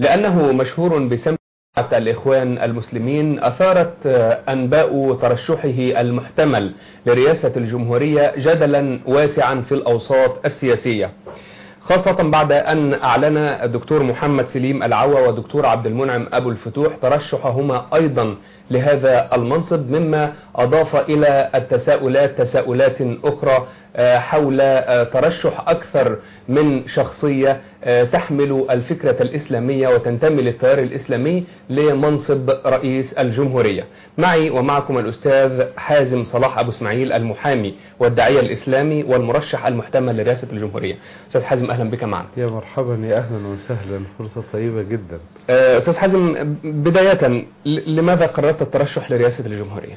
لأنه مشهور بسمة الإخوان المسلمين أثارت أنباء ترشحه المحتمل لرئاسة الجمهورية جدلا واسعا في الأوساط السياسية خاصة بعد أن أعلن الدكتور محمد سليم العوا والدكتور عبد المنعم أبو الفتوح ترشحهما أيضا لهذا المنصب مما أضاف إلى التساؤلات تساؤلات أخرى حول ترشح أكثر من شخصية تحمل الفكرة الإسلامية وتنتمي للتيار الإسلامي لمنصب رئيس الجمهورية معي ومعكم الأستاذ حازم صلاح أبو اسماعيل المحامي والداعية الإسلامي والمرشح المحتمل لرئاسة الجمهورية أستاذ حازم أهلا بك معنا يا مرحبا يا أهلا وسهلا فرصة طيبة جدا أستاذ حازم بداية لماذا قررت الترشح لرئاسة الجمهورية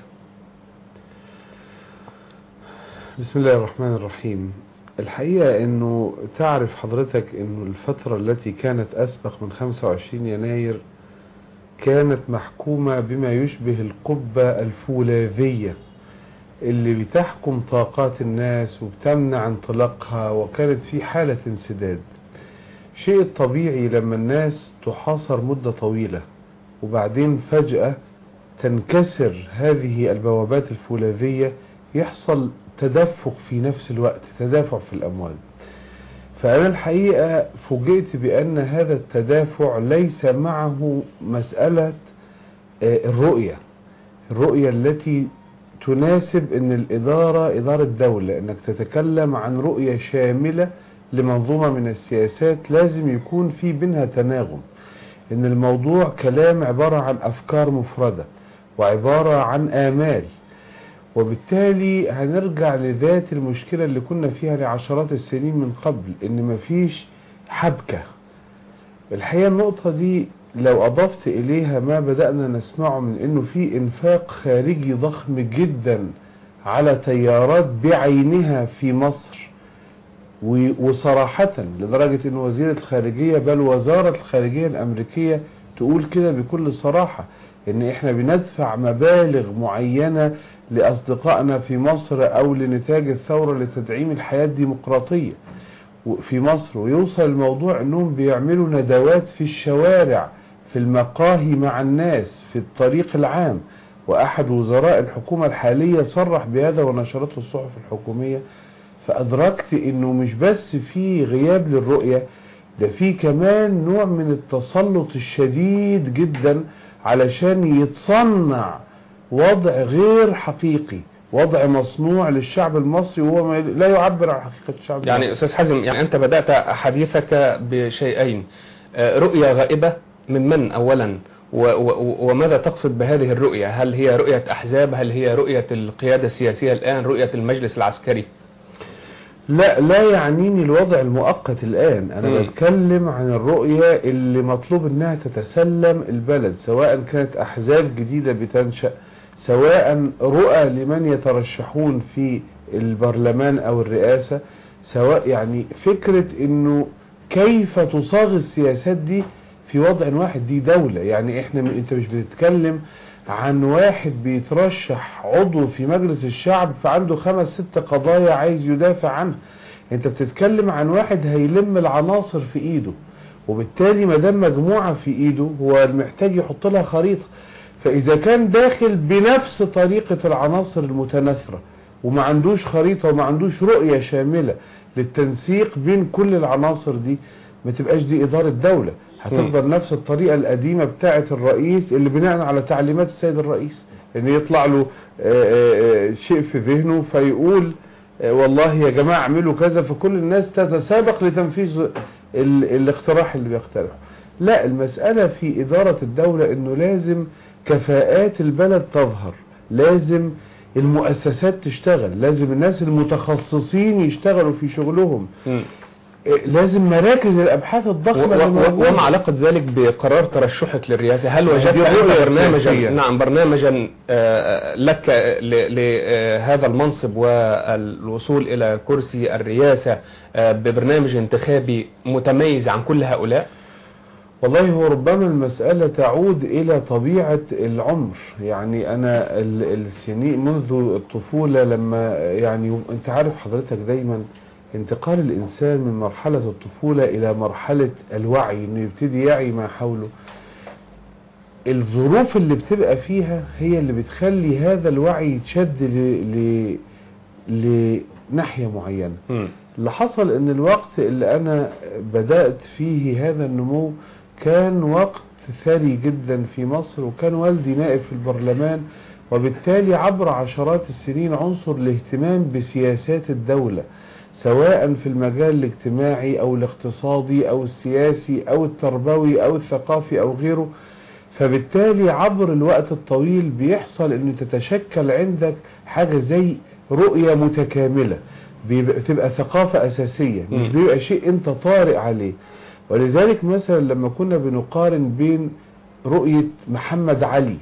بسم الله الرحمن الرحيم الحقيقة انه تعرف حضرتك انه الفترة التي كانت اسبق من 25 يناير كانت محكومة بما يشبه القبة الفولاذية اللي بتحكم طاقات الناس وبتمنع انطلاقها وكانت في حالة انسداد شيء طبيعي لما الناس تحاصر مدة طويلة وبعدين فجأة تنكسر هذه البوابات الفولاذية يحصل تدفق في نفس الوقت تدافع في الأموال فأنا الحقيقة فوجئت بأن هذا التدافع ليس معه مسألة الرؤية الرؤية التي تناسب أن الإدارة إدارة دولة أنك تتكلم عن رؤية شاملة لمنظومة من السياسات لازم يكون في بينها تناغم أن الموضوع كلام عبارة عن أفكار مفردة وعبارة عن آمال وبالتالي هنرجع لذات المشكلة اللي كنا فيها لعشرات السنين من قبل ان مفيش حبكة الحقيقة النقطة دي لو اضفت اليها ما بدأنا نسمعه من انه في انفاق خارجي ضخم جدا على تيارات بعينها في مصر وصراحة لدرجة ان وزيرة الخارجية بل وزارة الخارجية الامريكية تقول كده بكل صراحة ان احنا بندفع مبالغ معينة لأصدقائنا في مصر أو لنتاج الثورة لتدعيم الحياة الديمقراطية في مصر ويوصل الموضوع أنهم بيعملوا ندوات في الشوارع في المقاهي مع الناس في الطريق العام وأحد وزراء الحكومة الحالية صرح بهذا ونشرته الصحف الحكومية فأدركت أنه مش بس في غياب للرؤية ده في كمان نوع من التسلط الشديد جدا علشان يتصنع وضع غير حقيقي وضع مصنوع للشعب المصري وهو لا يعبر عن حقيقة الشعب يعني أستاذ حزم يعني أنت بدأت حديثك بشيئين رؤية غائبة من من أولا وماذا تقصد بهذه الرؤية هل هي رؤية أحزاب هل هي رؤية القيادة السياسية الآن رؤية المجلس العسكري لا لا يعنيني الوضع المؤقت الآن أنا م. بتكلم عن الرؤية اللي مطلوب أنها تتسلم البلد سواء كانت أحزاب جديدة بتنشأ سواء رؤى لمن يترشحون في البرلمان أو الرئاسة سواء يعني فكرة أنه كيف تصاغ السياسات دي في وضع واحد دي دولة يعني احنا انت مش بتتكلم عن واحد بيترشح عضو في مجلس الشعب فعنده خمس ست قضايا عايز يدافع عنها انت بتتكلم عن واحد هيلم العناصر في ايده وبالتالي ما دام مجموعة في ايده هو محتاج يحط لها خريطة فاذا كان داخل بنفس طريقة العناصر المتناثرة وما عندوش خريطة وما عندوش رؤية شاملة للتنسيق بين كل العناصر دي ما تبقاش دي ادارة دولة هتفضل نفس الطريقة القديمة بتاعة الرئيس اللي بناء على تعليمات السيد الرئيس ان يطلع له شيء في ذهنه فيقول والله يا جماعة اعملوا كذا فكل الناس تتسابق لتنفيذ الاقتراح اللي بيقترحه لا المسألة في إدارة الدولة انه لازم كفاءات البلد تظهر لازم المؤسسات تشتغل لازم الناس المتخصصين يشتغلوا في شغلهم م. لازم مراكز الابحاث الضخمه وما علاقه ذلك بقرار ترشحك للرئاسه هل وجدت برنامجا نعم برنامجا لك لهذا المنصب والوصول الى كرسي الرئاسه ببرنامج انتخابي متميز عن كل هؤلاء والله هو ربما المسألة تعود إلى طبيعة العمر يعني أنا السنين منذ الطفولة لما يعني أنت عارف حضرتك دايما انتقال الإنسان من مرحلة الطفولة إلى مرحلة الوعي إنه يبتدي يعي ما حوله الظروف اللي بتبقى فيها هي اللي بتخلي هذا الوعي يتشد ل... ل... لناحية معينة مم. اللي حصل ان الوقت اللي انا بدأت فيه هذا النمو كان وقت ثري جدا في مصر وكان والدي نائب في البرلمان وبالتالي عبر عشرات السنين عنصر الاهتمام بسياسات الدولة سواء في المجال الاجتماعي او الاقتصادي او السياسي او التربوي او الثقافي او غيره فبالتالي عبر الوقت الطويل بيحصل ان تتشكل عندك حاجة زي رؤية متكاملة بيبقى تبقى ثقافة أساسية مش مم. بيبقى شيء أنت طارئ عليه ولذلك مثلا لما كنا بنقارن بين رؤية محمد علي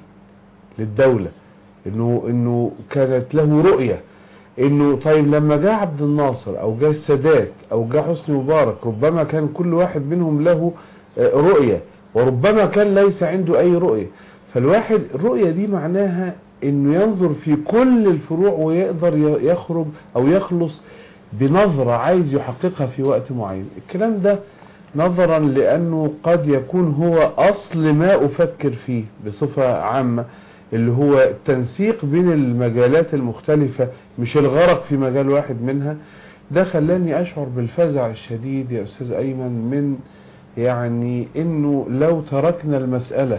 للدولة إنه إنه كانت له رؤية إنه طيب لما جاء عبد الناصر أو جاء السادات أو جاء حسني مبارك ربما كان كل واحد منهم له آه، رؤية وربما كان ليس عنده أي رؤية فالواحد الرؤية دي معناها انه ينظر في كل الفروع ويقدر ي- يخرج او يخلص بنظرة عايز يحققها في وقت معين الكلام ده نظرا لانه قد يكون هو اصل ما افكر فيه بصفة عامة اللي هو التنسيق بين المجالات المختلفة مش الغرق في مجال واحد منها ده خلاني اشعر بالفزع الشديد يا استاذ ايمن من يعني انه لو تركنا المسألة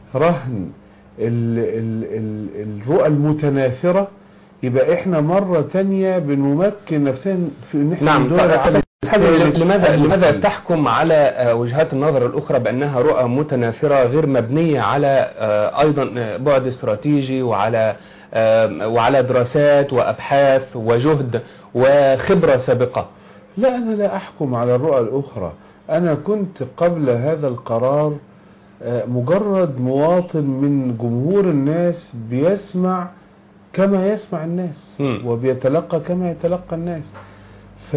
رهن ال ال ال الرؤى المتناثرة يبقى احنا مرة تانية بنمكن نفسنا في ان احنا نعم ندور طيب، على أستاذ حازم، الثالث لماذا لماذا المثل. تحكم على آه، وجهات النظر الأخرى بأنها رؤى متناثرة غير مبنية على آه، أيضا آه، بعد استراتيجي وعلى آه، وعلى دراسات وأبحاث وجهد وخبرة سابقة لا انا لا احكم على الرؤى الاخرى انا كنت قبل هذا القرار آه، مجرد مواطن من جمهور الناس بيسمع كما يسمع الناس مم. وبيتلقى كما يتلقى الناس ف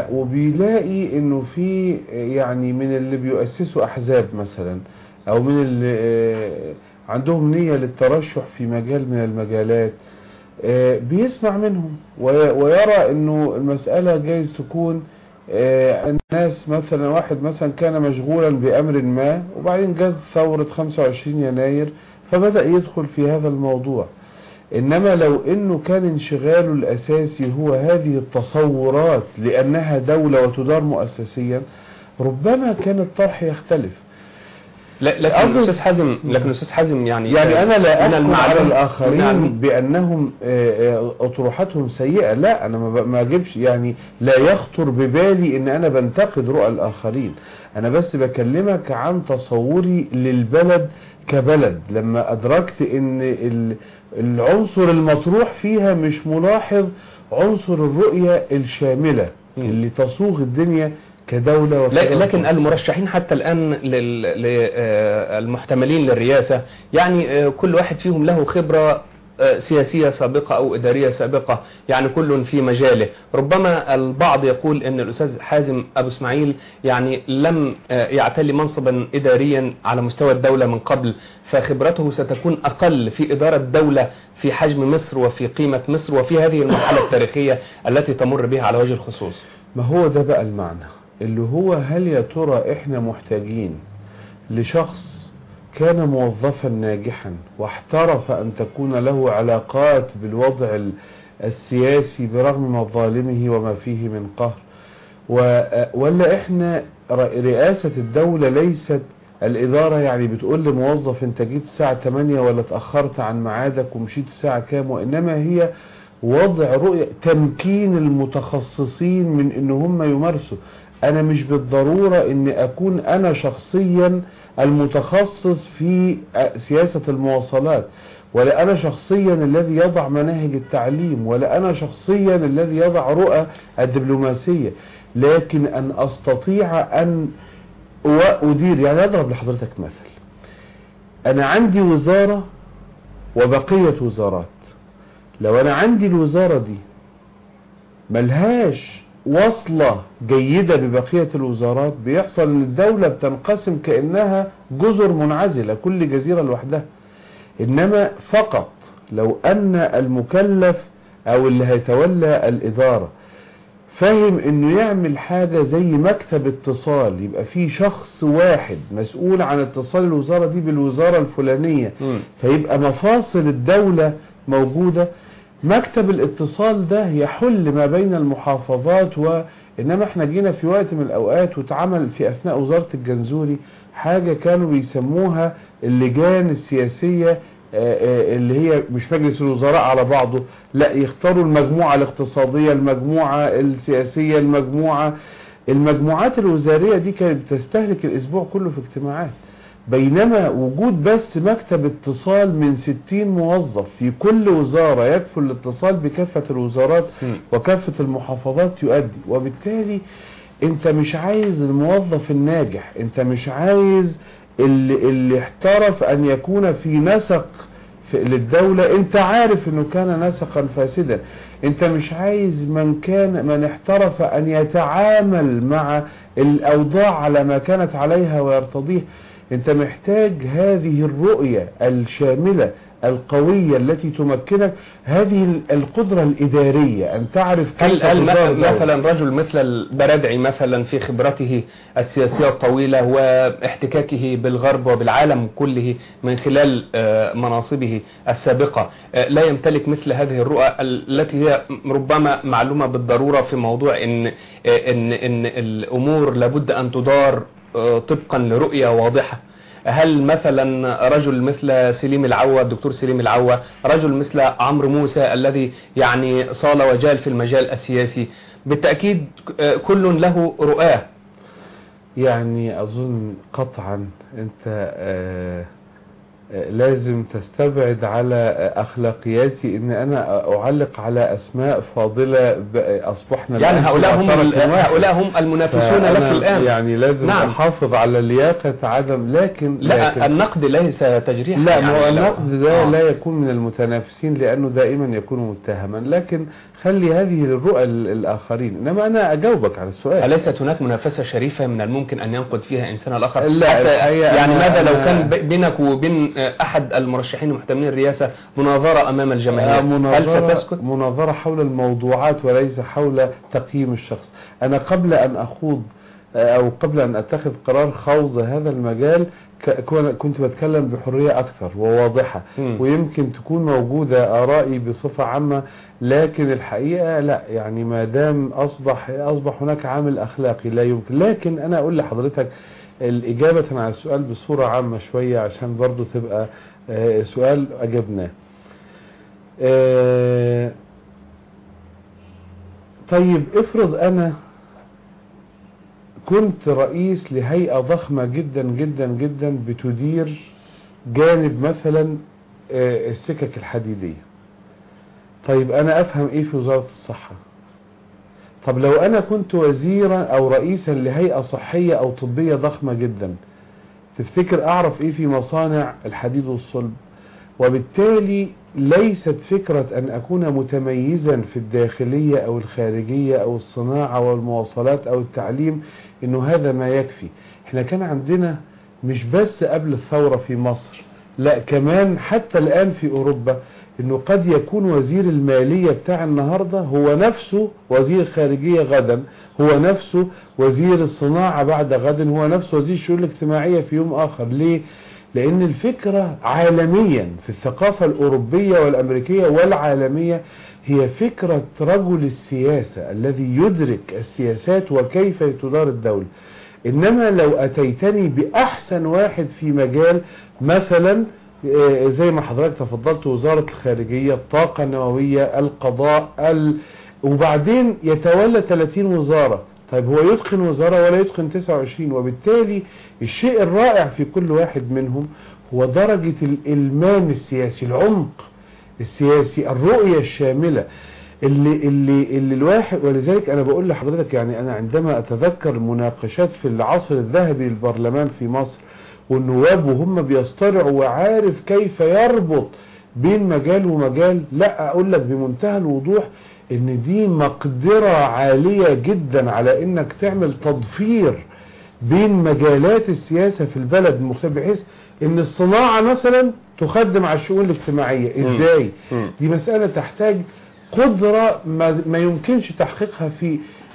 وبيلاقي انه في يعني من اللي بيؤسسوا احزاب مثلا او من اللي آه، عندهم نية للترشح في مجال من المجالات آه، بيسمع منهم وي- ويرى انه المسألة جايز تكون آه، الناس مثلا واحد مثلا كان مشغولا بأمر ما وبعدين جت ثورة 25 يناير فبدأ يدخل في هذا الموضوع إنما لو إنه كان انشغاله الأساسي هو هذه التصورات لأنها دولة وتدار مؤسسيا ربما كان الطرح يختلف لا- لكن أظن- أستاذ حازم لكن أستاذ حازم يعني يعني أنا لا من أحكم على المعلوم- من الآخرين المعلوم- بأنهم آه، آه، أطروحاتهم سيئة لا أنا ما ب- ما أجيبش يعني لا يخطر ببالي إن أنا بنتقد رؤى الآخرين أنا بس بكلمك عن تصوري للبلد كبلد لما أدركت إن ال- العنصر المطروح فيها مش ملاحظ عنصر الرؤية الشاملة مم. اللي تصوغ الدنيا كدولة لا- وكدولة. لكن المرشحين حتى الآن للمحتملين للرئاسة يعني آه، كل واحد فيهم له خبرة آه، سياسية سابقة أو إدارية سابقة يعني كل في مجاله ربما البعض يقول أن الأستاذ حازم أبو اسماعيل يعني لم آه، يعتلي منصبا إداريا على مستوى الدولة من قبل فخبرته ستكون أقل في إدارة دولة في حجم مصر وفي قيمة مصر وفي هذه المرحلة التاريخية التي تمر بها على وجه الخصوص ما هو ده بقى المعنى اللي هو هل يا ترى احنا محتاجين لشخص كان موظفا ناجحا واحترف ان تكون له علاقات بالوضع ال- السياسي برغم مظالمه وما فيه من قهر و- ولا احنا ر- رئاسة الدولة ليست الإدارة يعني بتقول لموظف انت جيت الساعة 8 ولا اتأخرت عن ميعادك ومشيت الساعة كام وإنما هي وضع رؤية تمكين المتخصصين من ان هم يمارسوا انا مش بالضرورة ان اكون انا شخصيا المتخصص في سياسة المواصلات ولا انا شخصيا الذي يضع مناهج التعليم ولا انا شخصيا الذي يضع رؤى الدبلوماسية لكن ان استطيع ان أدير يعني اضرب لحضرتك مثل انا عندي وزارة وبقية وزارات لو انا عندي الوزارة دي ملهاش وصلة جيدة ببقية الوزارات بيحصل ان الدولة بتنقسم كأنها جزر منعزلة كل جزيرة لوحدها انما فقط لو ان المكلف او اللي هيتولى الادارة فاهم انه يعمل حاجة زي مكتب اتصال يبقى في شخص واحد مسؤول عن اتصال الوزارة دي بالوزارة الفلانية مم. فيبقى مفاصل الدولة موجودة مكتب الاتصال ده يحل ما بين المحافظات وإنما احنا جينا في وقت من الأوقات واتعمل في أثناء وزارة الجنزوري حاجة كانوا بيسموها اللجان السياسية آه، آه، اللي هي مش مجلس الوزراء على بعضه لا يختاروا المجموعة الاقتصادية المجموعة السياسية المجموعة المجموعات الوزارية دي كانت بتستهلك الأسبوع كله في اجتماعات بينما وجود بس مكتب اتصال من 60 موظف في كل وزارة يكفل الاتصال بكافة الوزارات مم. وكافة المحافظات يؤدي وبالتالي انت مش عايز الموظف الناجح انت مش عايز اللي, اللي احترف ان يكون في نسق في للدولة انت عارف انه كان نسقا فاسدا انت مش عايز من كان من احترف ان يتعامل مع الاوضاع على ما كانت عليها ويرتضيه انت محتاج هذه الرؤية الشاملة القوية التي تمكنك هذه القدرة الإدارية أن تعرف هل كيف هل تدار دولة. مثلا رجل مثل البرادعي مثلا في خبرته السياسية الطويلة واحتكاكه بالغرب وبالعالم كله من خلال آه، مناصبه السابقة آه، لا يمتلك مثل هذه الرؤى التي هي ربما معلومة بالضرورة في موضوع ان آه، ان ان الامور لابد ان تدار آه، طبقا لرؤية واضحة هل مثلا رجل مثل سليم العوة الدكتور سليم العوة رجل مثل عمرو موسى الذي يعني صال وجال في المجال السياسي بالتأكيد آه، كل له رؤاه يعني أظن قطعا أنت آه، آه، لازم تستبعد على آه، أخلاقياتي أن أنا أعلق على أسماء فاضلة ب- أصبحنا يعني الآن في هؤلاء هم معترك واحد. هؤلاء هم المنافسون لك فأنا الآن يعني لازم نعم. أحافظ على لياقة عدم لكن لا لكن النقد ليس تجريح لا يعني ما هو لو- النقد ده آه. لا يكون من المتنافسين لأنه دائما يكون متهما لكن خلي هذه للرؤى ال- الآخرين إنما أنا أجاوبك على السؤال أليست هناك منافسة شريفة من الممكن أن ينقد فيها إنسان الآخر لا، حتى الحقيقة يعني أنا- ماذا لو أنا- كان ب- بينك وبين آه، أحد المرشحين المحتملين الرئاسة مناظرة أمام آه، الجماهير هل مناظرة, ستسكت؟ مناظرة حول الموضوعات وليس حول تقييم الشخص أنا قبل أن أخوض آه، أو قبل أن أتخذ قرار خوض هذا المجال ك- كون- كنت بتكلم بحرية أكثر وواضحة مم. ويمكن تكون موجودة آرائي بصفة عامة لكن الحقيقة لا يعني ما دام أصبح أصبح هناك عامل أخلاقي لا يمكن لكن أنا أقول لحضرتك الإجابة على السؤال بصورة عامة شوية عشان برضو تبقى آه، سؤال أجبناه آه، طيب افرض أنا كنت رئيس لهيئة ضخمة جدا جدا جدا بتدير جانب مثلا آه، السكك الحديدية طيب انا افهم ايه في وزارة الصحة طب لو انا كنت وزيرا او رئيسا لهيئة صحية او طبية ضخمة جدا تفتكر اعرف ايه في مصانع الحديد والصلب وبالتالي ليست فكرة ان اكون متميزا في الداخلية او الخارجية او الصناعة والمواصلات او التعليم انه هذا ما يكفي احنا كان عندنا مش بس قبل الثورة في مصر لا كمان حتى الان في اوروبا انه قد يكون وزير المالية بتاع النهاردة هو نفسه وزير الخارجية غدا هو نفسه وزير الصناعة بعد غد هو نفسه وزير الشؤون الاجتماعية في يوم اخر ليه لان الفكرة عالميا في الثقافة الاوروبية والامريكية والعالمية هي فكرة رجل السياسة الذي يدرك السياسات وكيف تدار الدولة انما لو اتيتني باحسن واحد في مجال مثلا آه، زي ما حضرتك تفضلت وزارة الخارجية الطاقة النووية القضاء ال... وبعدين يتولى 30 وزارة طيب هو يتقن وزارة ولا يتقن 29 وبالتالي الشيء الرائع في كل واحد منهم هو درجة الإلمام السياسي العمق السياسي الرؤية الشاملة اللي اللي اللي الواحد ولذلك انا بقول لحضرتك يعني انا عندما اتذكر المناقشات في العصر الذهبي للبرلمان في مصر والنواب وهم بيصطرعوا وعارف كيف يربط بين مجال ومجال لا اقول لك بمنتهى الوضوح ان دي مقدرة عالية جدا على انك تعمل تضفير بين مجالات السياسة في البلد المختلف بحيث ان الصناعة مثلا تخدم على الشؤون الاجتماعية مم. ازاي مم. دي مسألة تحتاج قدرة ما, ما يمكنش تحقيقها في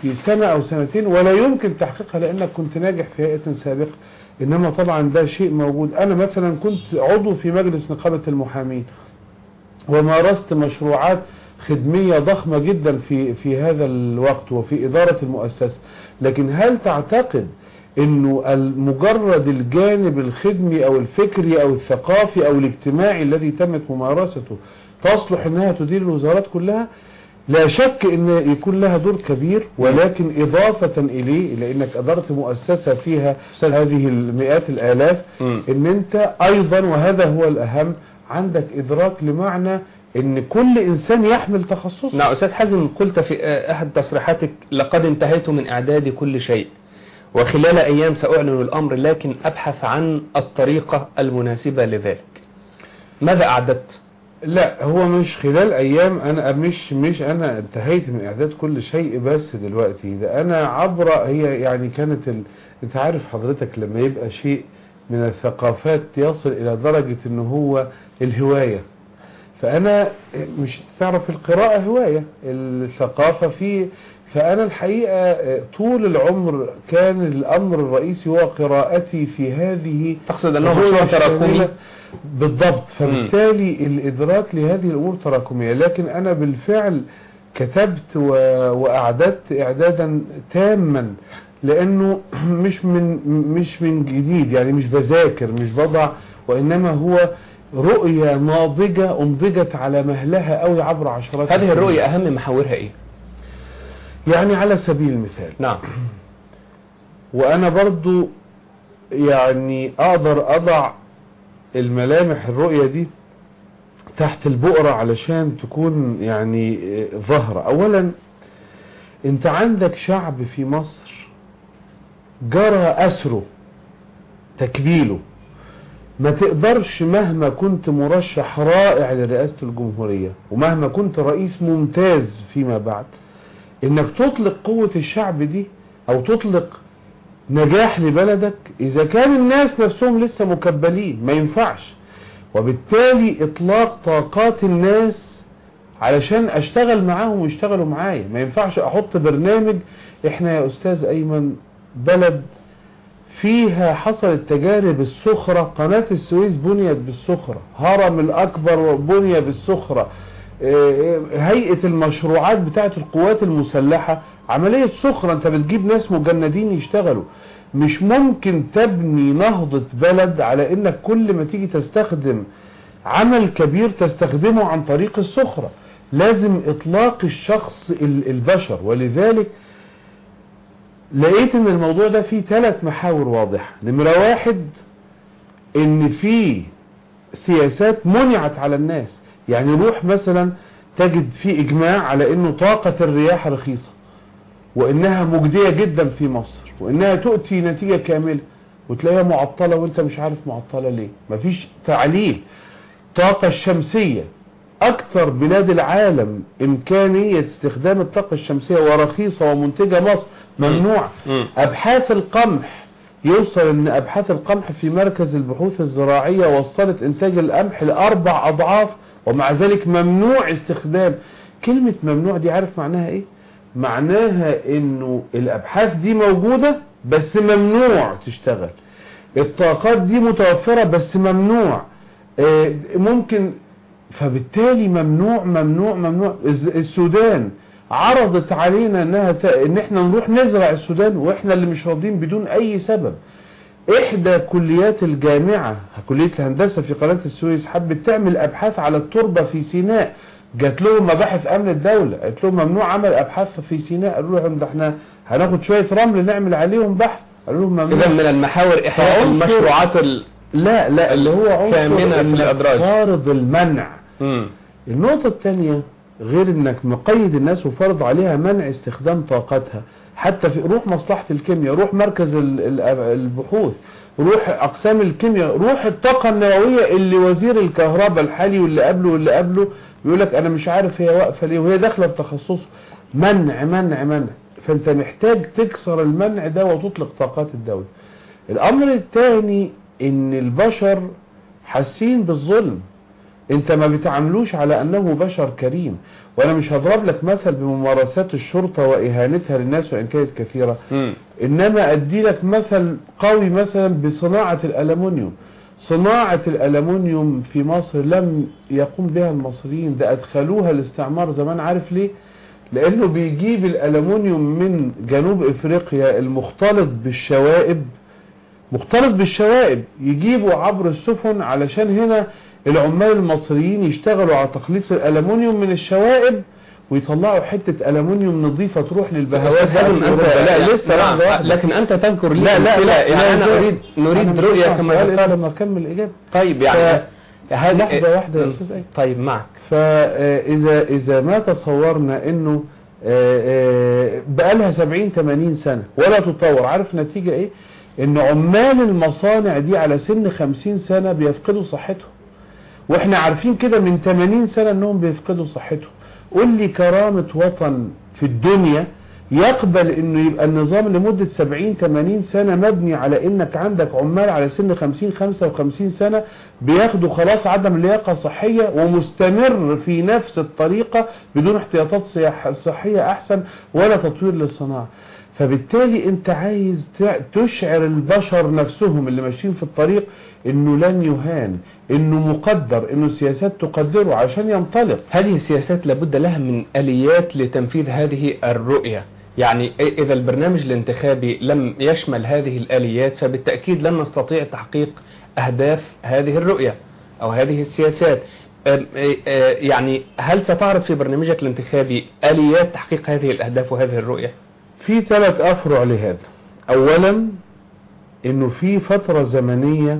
في سنة او سنتين ولا يمكن تحقيقها لانك كنت ناجح في هيئة سابقة انما طبعا ده شيء موجود انا مثلا كنت عضو في مجلس نقابة المحامين ومارست مشروعات خدمية ضخمة جدا في في هذا الوقت وفي إدارة المؤسسة لكن هل تعتقد انه مجرد الجانب الخدمي او الفكري او الثقافي او الاجتماعي الذي تمت ممارسته تصلح انها تدير الوزارات كلها لا شك ان يكون لها دور كبير ولكن اضافة اليه لانك ادرت مؤسسة فيها هذه المئات الالاف مم. ان انت ايضا وهذا هو الاهم عندك ادراك لمعنى ان كل انسان يحمل تخصصه نعم أستاذ حازم قلت في آه، أحد تصريحاتك لقد انتهيت من إعداد كل شيء وخلال أيام سأعلن الأمر لكن أبحث عن الطريقة المناسبة لذلك ماذا أعددت؟ لا هو مش خلال ايام انا مش مش انا انتهيت من اعداد كل شيء بس دلوقتي ده انا عبر هي يعني كانت ال... انت عارف حضرتك لما يبقى شيء من الثقافات يصل الى درجة ان هو الهواية فانا مش تعرف القراءة هواية الثقافة في فانا الحقيقة طول العمر كان الامر الرئيسي هو قراءتي في هذه تقصد أنه الرؤية مشروع تراكمي الشاملة. بالضبط فبالتالي الإدراك لهذه الأمور تراكمية لكن أنا بالفعل كتبت و... وأعددت إعدادا تاما لأنه مش من مش من جديد يعني مش بذاكر مش بضع وإنما هو رؤية ناضجة أنضجت على مهلها قوي عبر عشرات هذه السنين. الرؤية أهم محاورها إيه؟ يعني على سبيل المثال نعم وانا برضو يعني اقدر اضع الملامح الرؤية دي تحت البؤرة علشان تكون يعني آه، ظاهرة اولا انت عندك شعب في مصر جرى اسره تكبيله ما تقدرش مهما كنت مرشح رائع لرئاسة الجمهورية ومهما كنت رئيس ممتاز فيما بعد انك تطلق قوة الشعب دي او تطلق نجاح لبلدك اذا كان الناس نفسهم لسه مكبلين ما ينفعش وبالتالي اطلاق طاقات الناس علشان اشتغل معاهم ويشتغلوا معايا ما ينفعش احط برنامج احنا يا استاذ ايمن بلد فيها حصلت تجارب السخرة قناة السويس بنيت بالسخرة هرم الاكبر بني بالسخرة آه، هيئة المشروعات بتاعت القوات المسلحة عملية سخرة انت بتجيب ناس مجندين يشتغلوا مش ممكن تبني نهضة بلد على انك كل ما تيجي تستخدم عمل كبير تستخدمه عن طريق السخرة لازم اطلاق الشخص ال- البشر ولذلك لقيت ان الموضوع ده فيه ثلاث محاور واضحة نمرة واحد ان في سياسات منعت على الناس يعني روح مثلا تجد في اجماع على انه طاقة الرياح رخيصة وانها مجدية جدا في مصر وانها تؤتي نتيجة كاملة وتلاقيها معطلة وانت مش عارف معطلة ليه مفيش تعليل الطاقة الشمسية اكثر بلاد العالم امكانية استخدام الطاقة الشمسية ورخيصة ومنتجة مصر ممنوع مم. ابحاث القمح يوصل ان ابحاث القمح في مركز البحوث الزراعية وصلت انتاج القمح لاربع اضعاف ومع ذلك ممنوع استخدام كلمة ممنوع دي عارف معناها ايه معناها انه الابحاث دي موجودة بس ممنوع تشتغل الطاقات دي متوفرة بس ممنوع آه، ممكن فبالتالي ممنوع ممنوع ممنوع الز- السودان عرضت علينا انها ت... ان احنا نروح نزرع السودان واحنا اللي مش راضيين بدون اي سبب احدى كليات الجامعة كلية الهندسة في قناة السويس حبت تعمل ابحاث على التربة في سيناء جات لهم مباحث امن الدولة قالت لهم ممنوع عمل ابحاث في سيناء قالوا لهم ده احنا هناخد شوية رمل نعمل عليهم بحث قالوا لهم ممنوع إذا من المحاور إحياء فعنصر- المشروعات ال... لا لا اللي هو عنصر كامنة في إنك الأدراج. فارض المنع مم. النقطة الثانية غير انك مقيد الناس وفرض عليها منع استخدام طاقتها حتى في روح مصلحة الكيمياء روح مركز ال- ال- البحوث روح اقسام الكيمياء روح الطاقة النووية اللي وزير الكهرباء الحالي واللي قبله واللي قبله بيقول لك انا مش عارف هي واقفة ليه وهي داخلة في تخصصه منع منع منع فانت محتاج تكسر المنع ده وتطلق طاقات الدولة الامر الثاني ان البشر حاسين بالظلم انت ما بتعاملوش على انه بشر كريم وانا مش هضرب لك مثل بممارسات الشرطة واهانتها للناس وان كانت كثيرة مم. انما ادي لك مثل قوي مثلا بصناعة الالومنيوم صناعة الالومنيوم في مصر لم يقوم بها المصريين ده ادخلوها الاستعمار زمان عارف ليه لانه بيجيب الالومنيوم من جنوب افريقيا المختلط بالشوائب مختلط بالشوائب يجيبوا عبر السفن علشان هنا العمال المصريين يشتغلوا على تخليص الالومنيوم من الشوائب ويطلعوا حتة ألمونيوم نظيفة تروح للبهوات أستاذ حازم في أنت أوروبا. لا لسه نعم، لحظة واحدة. لكن أنت تذكر لي لا لا أمثلة. لا يعني أنا لا، أريد نريد أنا مش رؤية هسمع كما سؤال إلا ذكرت لما أكمل الإجابة طيب يعني هذه- لحظة واحدة يا مم. أستاذ أيمن. طيب معك فإذا إذا ما تصورنا إنه آه، آه، بقالها 70 80 سنة ولا تطور عارف نتيجة إيه؟ إن عمال المصانع دي على سن 50 سنة بيفقدوا صحتهم واحنا عارفين كده من 80 سنة انهم بيفقدوا صحتهم قول لي كرامة وطن في الدنيا يقبل انه يبقى النظام لمدة 70 80 سنة مبني على انك عندك عمال على سن 50 55 سنة بياخدوا خلاص عدم لياقة صحية ومستمر في نفس الطريقة بدون احتياطات صيح- صحية احسن ولا تطوير للصناعة فبالتالي انت عايز تع- تشعر البشر نفسهم اللي ماشيين في الطريق انه لن يهان انه مقدر انه السياسات تقدره عشان ينطلق هذه السياسات لابد لها من آليات لتنفيذ هذه الرؤية يعني إ- إذا البرنامج الانتخابي لم يشمل هذه الآليات فبالتأكيد لن نستطيع تحقيق أهداف هذه الرؤية أو هذه السياسات أم- إ- آه، يعني هل ستعرض في برنامجك الانتخابي آليات تحقيق هذه الأهداف وهذه الرؤية؟ في ثلاث افرع لهذا اولا انه في فترة زمنية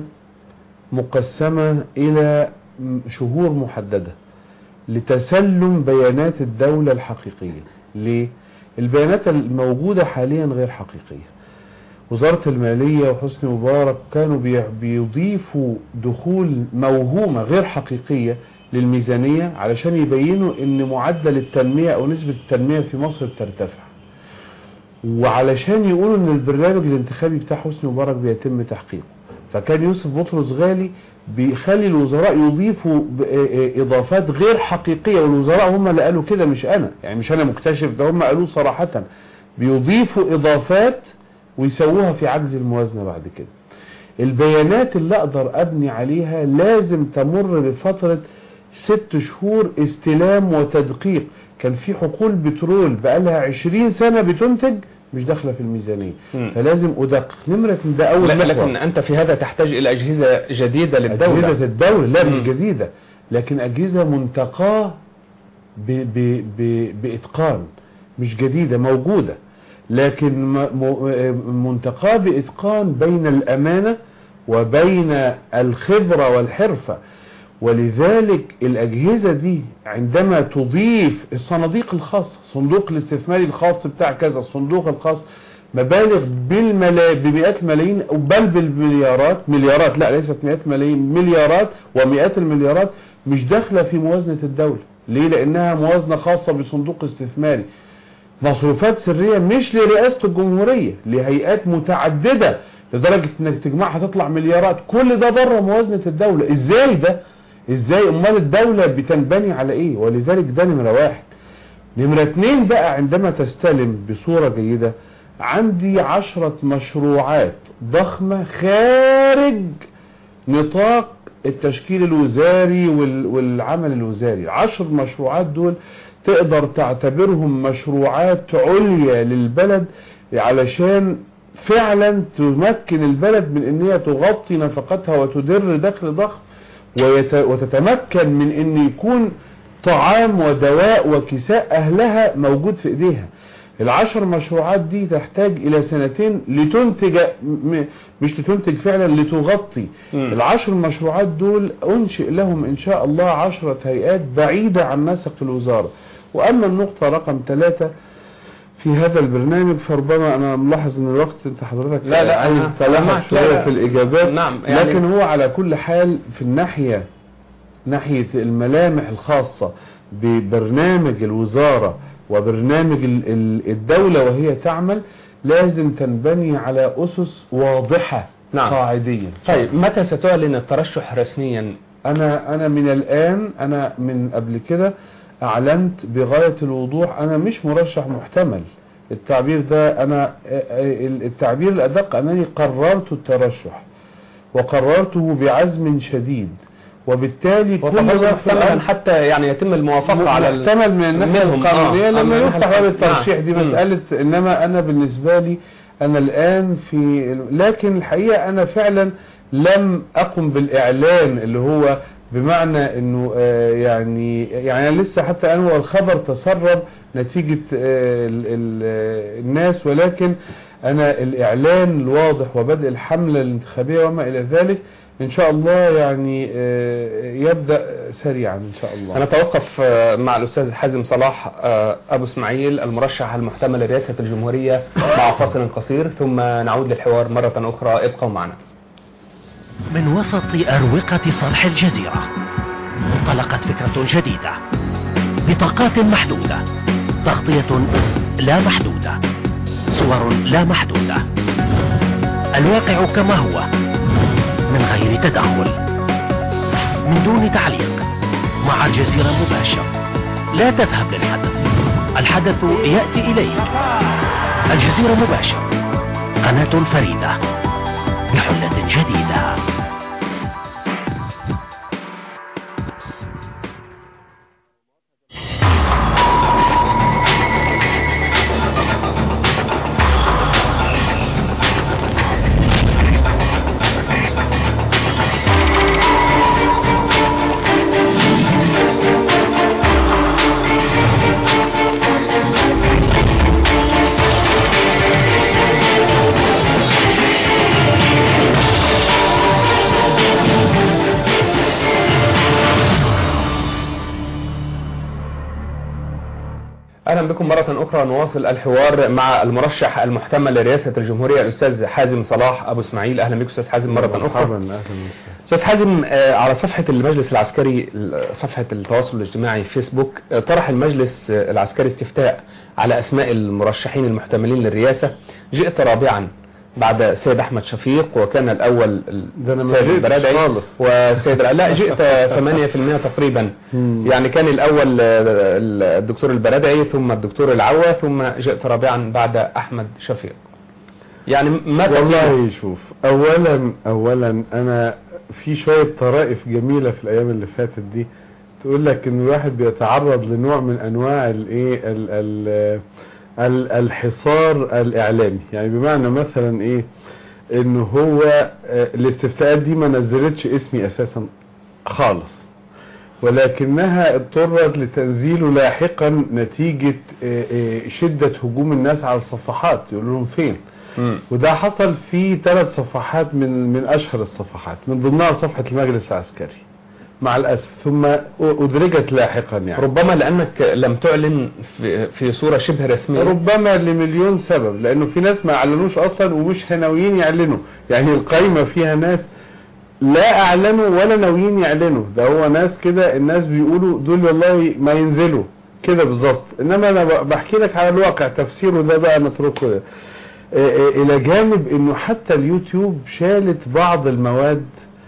مقسمة الى م- شهور محددة لتسلم بيانات الدولة الحقيقية ليه؟ البيانات الموجودة حاليا غير حقيقية وزارة المالية وحسني مبارك كانوا بي- بيضيفوا دخول موهومة غير حقيقية للميزانية علشان يبينوا ان معدل التنمية او نسبة التنمية في مصر بترتفع وعلشان يقولوا ان البرنامج الانتخابي بتاع حسني مبارك بيتم تحقيقه فكان يوسف بطرس غالي بيخلي الوزراء يضيفوا ب- ا- ا- اضافات غير حقيقية والوزراء هم اللي قالوا كده مش انا يعني مش انا مكتشف ده هم قالوه صراحة بيضيفوا اضافات ويسووها في عجز الموازنة بعد كده البيانات اللي اقدر ابني عليها لازم تمر بفترة ست شهور استلام وتدقيق كان في حقول بترول بقالها عشرين سنة بتنتج مش داخلة في الميزانية مم. فلازم ادقق نمرة ده اول لا- محور. لكن أنت في هذا تحتاج إلى أجهزة جديدة للدولة أجهزة الدولة لا مم. مش جديدة لكن أجهزة منتقاة ب ب ب بإتقان مش جديدة موجودة لكن م- م- منتقاة بإتقان بين الأمانة وبين الخبرة والحرفة ولذلك الأجهزة دي عندما تضيف الصناديق الخاصة صندوق الاستثماري الخاص بتاع كذا الصندوق الخاص مبالغ بالملا... بمئات الملايين أو بل بالمليارات مليارات لا ليست مئات ملايين مليارات ومئات المليارات مش داخلة في موازنة الدولة ليه لأنها موازنة خاصة بصندوق استثماري مصروفات سرية مش لرئاسة الجمهورية لهيئات متعددة لدرجة انك تجمعها تطلع مليارات كل ده بره موازنة الدولة ازاي ده ازاي امال الدولة بتنبني على ايه ولذلك ده نمرة واحد نمرة اتنين بقى عندما تستلم بصورة جيدة عندي عشرة مشروعات ضخمة خارج نطاق التشكيل الوزاري وال- والعمل الوزاري العشر مشروعات دول تقدر تعتبرهم مشروعات عليا للبلد علشان فعلا تمكن البلد من ان هي تغطي نفقاتها وتدر دخل ضخم ويت- وتتمكن من ان يكون طعام ودواء وكساء اهلها موجود في ايديها العشر مشروعات دي تحتاج الى سنتين لتنتج م- مش لتنتج فعلا لتغطي مم. العشر مشروعات دول انشئ لهم ان شاء الله عشرة هيئات بعيدة عن نسق الوزارة واما النقطة رقم ثلاثة في هذا البرنامج فربما انا ملاحظ ان الوقت انت حضرتك لا، لا، عايز أنا- تلاحظ أنا معك. لا، شوية لا. في الاجابات نعم، يعني- لكن هو على كل حال في الناحية ناحية الملامح الخاصة ببرنامج الوزارة وبرنامج ال- ال- الدولة وهي تعمل لازم تنبني على أسس واضحة نعم. قاعدية طيب متى ستعلن الترشح رسميا انا انا من الان انا من قبل كده اعلنت بغاية الوضوح انا مش مرشح محتمل التعبير ده انا التعبير الادق انني قررت الترشح وقررته بعزم شديد وبالتالي كل وتفضل ده في محتملا الأمر- حتى يعني يتم الموافقة على ال- محتمل من الناحية منهم. القانونية آه. لما من يفتح الناحية باب القانونية. الترشيح دي نعم. مسألة انما انا بالنسبة لي انا الان في لكن الحقيقة انا فعلا لم اقم بالاعلان اللي هو بمعنى انه آه، يعني يعني أنا لسه حتى الان هو الخبر تسرب نتيجة آه، ال- ال- آه، الناس ولكن انا الاعلان الواضح وبدء الحملة الانتخابية وما الى ذلك ان شاء الله يعني آه، يبدأ سريعا ان شاء الله هنتوقف آه، مع الأستاذ حازم صلاح آه، أبو إسماعيل المرشح المحتمل لرئاسة الجمهورية مع فاصل قصير ثم نعود للحوار مرة أخرى ابقوا معنا من وسط أروقة صرح الجزيرة انطلقت فكرة جديدة بطاقات محدودة تغطية لا محدودة صور لا محدودة الواقع كما هو من غير تدخل من دون تعليق مع الجزيرة مباشر لا تذهب للحدث الحدث يأتي إليك الجزيرة مباشر قناة فريدة بحلة جديدة أهلا بكم مرة أخرى نواصل الحوار مع المرشح المحتمل لرئاسة الجمهورية الأستاذ حازم صلاح أبو إسماعيل أهلا بكم أستاذ حازم مرة مرحبا أخرى اهلا وسهلا أستاذ حازم آه، على صفحة المجلس العسكري صفحة التواصل الاجتماعي فيسبوك آه، طرح المجلس آه، العسكري استفتاء على أسماء المرشحين المحتملين للرئاسة جئت رابعا بعد سيد أحمد شفيق وكان الأول ده أنا ما السيد جئتش البرادعي خالص. وسيد لا جئت 8% تقريبا مم. يعني كان الأول آه، الدكتور البرادعي ثم الدكتور العوا ثم جئت رابعا بعد أحمد شفيق يعني ما تقول؟ والله شوف اولا اولا انا في شوية طرائف جميلة في الايام اللي فاتت دي تقول لك ان الواحد بيتعرض لنوع من انواع الايه ال- ال- ال- الحصار الاعلامي يعني بمعنى مثلا ايه ان هو آه، الاستفتاءات دي ما نزلتش اسمي اساسا خالص ولكنها اضطرت لتنزيله لاحقا نتيجة آه، آه، شدة هجوم الناس على الصفحات يقولوا لهم فين مم. وده حصل في ثلاث صفحات من من اشهر الصفحات من ضمنها صفحة المجلس العسكري مع الاسف ثم ادرجت لاحقا يعني ربما لأنك لم تعلن في, في صورة شبه رسمية ربما لمليون سبب لانه في ناس ما اعلنوش اصلا ومش ناويين يعلنوا يعني القايمة فيها ناس لا اعلنوا ولا ناويين يعلنوا ده هو ناس كده الناس بيقولوا دول والله ما ينزلوا كده بالظبط انما انا ب- بحكي لك على الواقع تفسيره ده بقى نتركه آه، آه، الى جانب انه حتى اليوتيوب شالت بعض المواد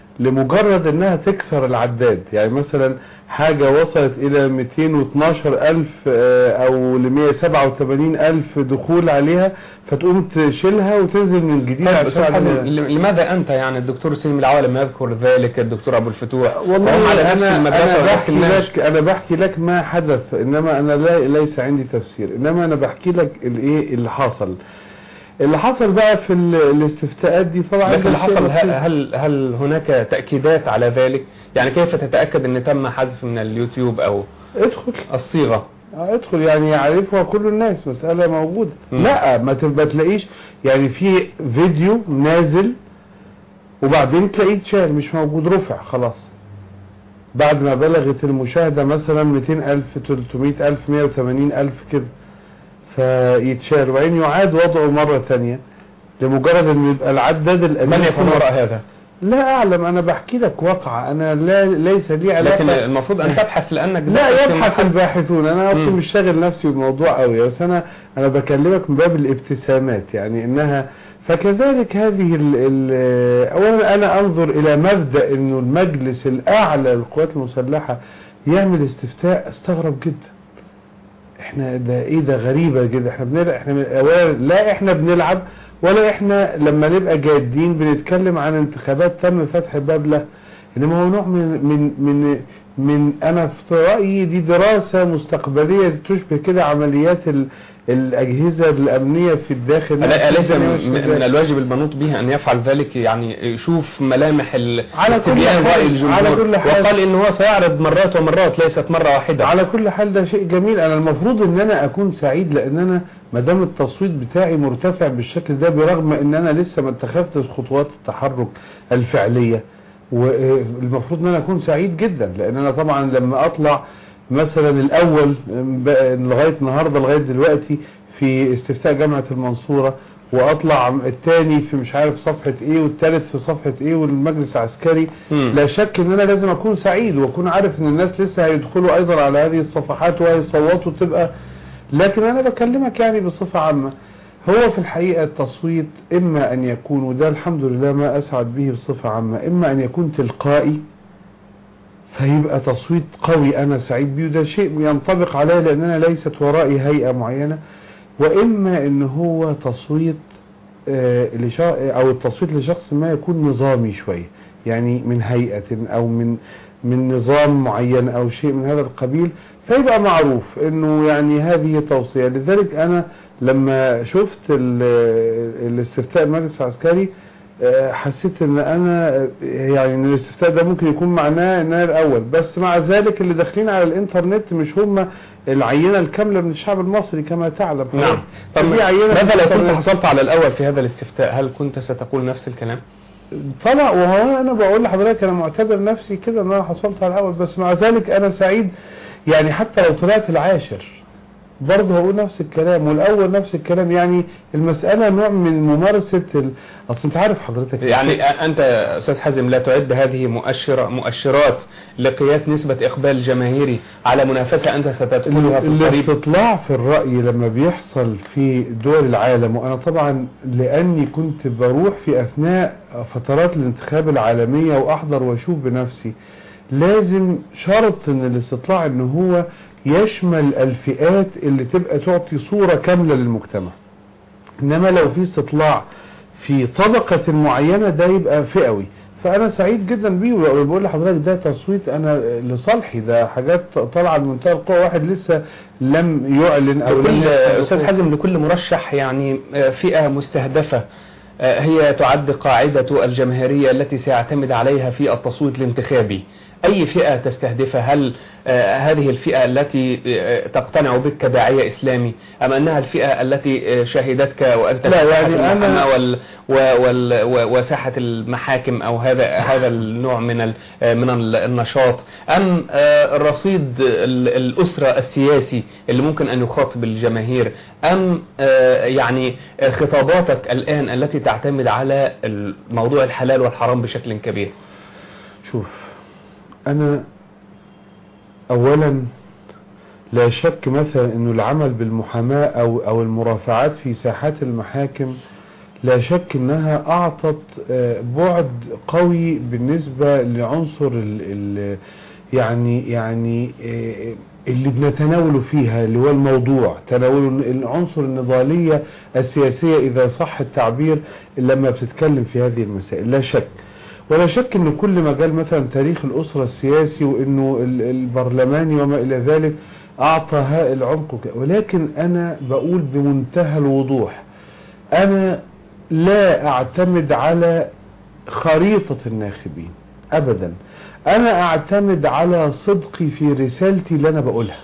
لمجرد انها تكسر العداد يعني مثلا حاجة وصلت الى 212 الف آه، او ل 187 الف دخول عليها فتقوم تشيلها وتنزل من جديد طيب أستاذ عشان- حازم ل- لماذا أنت يعني الدكتور سليم العوالم يذكر ذلك الدكتور أبو الفتوح وهم والله على نفس انا المدرسة انا ونفس بحكي النهج لك انا بحكي لك ما حدث انما انا لا ليس عندي تفسير انما انا بحكي لك الايه اللي حصل اللي حصل بقى في ال- الاستفتاءات دي طبعا لكن اللي ده شيء حصل بسيط. هل, هل هل هناك تأكيدات على ذلك يعني كيف تتأكد أن تم حذف من اليوتيوب أو ادخل الصيغة اه ادخل يعني يعرفها كل الناس مسألة موجودة مم. لا ما تبقى تلاقيش يعني في فيديو نازل وبعدين تلاقيه اتشال مش موجود رفع خلاص بعد ما بلغت المشاهدة مثلا 200 ألف 300 ألف 180 ألف كده فيتشال وبعدين يعاد وضعه مرة تانية لمجرد ان يبقى العداد القديم من يكون خلاص. وراء هذا لا اعلم انا بحكي لك واقعة انا لا ليس لي علاقة لكن المفروض أن تبحث لأنك لا دخلت في يبحث محل- الباحثون انا اصلا مم. مش شاغل نفسي بالموضوع قوي بس انا انا بكلمك من باب الابتسامات يعني انها فكذلك هذه ال ال اولا انا انظر الى مبدأ انه المجلس الاعلى للقوات المسلحة يعمل استفتاء استغرب جدا احنا ده ايه ده غريبة جدا احنا بنلعب احنا اولا لا احنا بنلعب ولا احنا لما نبقى جادين بنتكلم عن انتخابات تم فتح الباب لها انما هو نوع من من من من انا في رايي دي دراسه مستقبليه تشبه كده عمليات ال الاجهزه الامنيه في الداخل أليس من الواجب المنوط به ان يفعل ذلك يعني يشوف ملامح على كل استبيان حال- راي الجمهور على كل حال- وقال ان هو سيعرض مرات ومرات ليست مره واحده على كل حال ده شيء جميل انا المفروض ان انا اكون سعيد لان انا ما دام التصويت بتاعي مرتفع بالشكل ده برغم ان انا لسه ما اتخذتش خطوات التحرك الفعليه والمفروض ان انا اكون سعيد جدا لان انا طبعا لما اطلع مثلا الاول بقى لغايه النهارده لغايه دلوقتي في استفتاء جامعه المنصوره واطلع الثاني في مش عارف صفحه ايه والثالث في صفحه ايه والمجلس العسكري مم. لا شك ان انا لازم اكون سعيد واكون عارف ان الناس لسه هيدخلوا ايضا على هذه الصفحات وهيصوتوا تبقى لكن انا بكلمك يعني بصفة عامة هو في الحقيقة التصويت اما ان يكون وده الحمد لله ما اسعد به بصفة عامة اما ان يكون تلقائي فيبقى تصويت قوي انا سعيد بيه وده شيء ينطبق عليه لان انا ليست ورائي هيئة معينة واما ان هو تصويت آه، لشا- او التصويت لشخص ما يكون نظامي شوية يعني من هيئة او من من نظام معين او شيء من هذا القبيل فيبقى معروف انه يعني هذه توصية لذلك انا لما شفت ال- الاستفتاء المجلس العسكري آه، حسيت ان انا يعني ان الاستفتاء ده ممكن يكون معناه ان انا الاول بس مع ذلك اللي داخلين على الانترنت مش هم العينة الكاملة من الشعب المصري كما تعلم نعم طب دي عينة ماذا لو كنت الإنترنت. حصلت على الاول في هذا الاستفتاء هل كنت ستقول نفس الكلام طبعا وهو انا بقول لحضرتك انا معتبر نفسي كده ان انا حصلت على الاول بس مع ذلك انا سعيد يعني حتى لو طلعت العاشر برضه هقول نفس الكلام والاول نفس الكلام يعني المسألة نوع من ممارسة ال... اصل انت عارف حضرتك يعني انت يا استاذ حازم لا تعد هذه مؤشرة مؤشرات لقياس نسبة اقبال جماهيري على منافسة انت ستدخلها في القريب الاستطلاع في الرأي لما بيحصل في دول العالم وأنا طبعا لأني كنت بروح في أثناء فترات الانتخاب العالمية وأحضر وأشوف بنفسي لازم شرط ان الاستطلاع ان هو يشمل الفئات اللي تبقى تعطي صورة كاملة للمجتمع انما لو في استطلاع في طبقة معينة ده يبقى فئوي فانا سعيد جدا بيه وبقول لحضرتك ده تصويت انا لصالحي ده حاجات طالعه لمنتهى القوه واحد لسه لم يعلن او لم لكل يحصل استاذ له حازم لكل مرشح يعني فئة مستهدفة هي تعد قاعدة الجماهيرية التي سيعتمد عليها في التصويت الانتخابي أي فئة تستهدفها هل آه، هذه الفئة التي آه، تقتنع بك كداعية إسلامي أم أنها الفئة التي آه، شاهدتك وأنت لا، في ساحة يعني أنا- المحكمة وال و- وال و- وساحة المحاكم أو هذا هذا النوع من ال- آه، من ال- النشاط أم آه، الرصيد ال- الأسرة السياسي اللي ممكن أن يخاطب الجماهير أم آه، يعني آه، خطاباتك الآن التي تعتمد على الموضوع الحلال والحرام بشكل كبير شوف انا اولا لا شك مثلا انه العمل بالمحاماة او او المرافعات في ساحات المحاكم لا شك انها اعطت آه، بعد قوي بالنسبة لعنصر ال ال يعني يعني آه، اللي بنتناوله فيها اللي هو الموضوع تناول العنصر النضالية السياسية اذا صح التعبير لما بتتكلم في هذه المسائل لا شك ولا شك ان كل مجال مثلا تاريخ الاسرة السياسي وانه ال- البرلماني وما الى ذلك اعطى هاء العمق وك- ولكن انا بقول بمنتهى الوضوح انا لا اعتمد على خريطة الناخبين ابدا انا اعتمد على صدقي في رسالتي اللي انا بقولها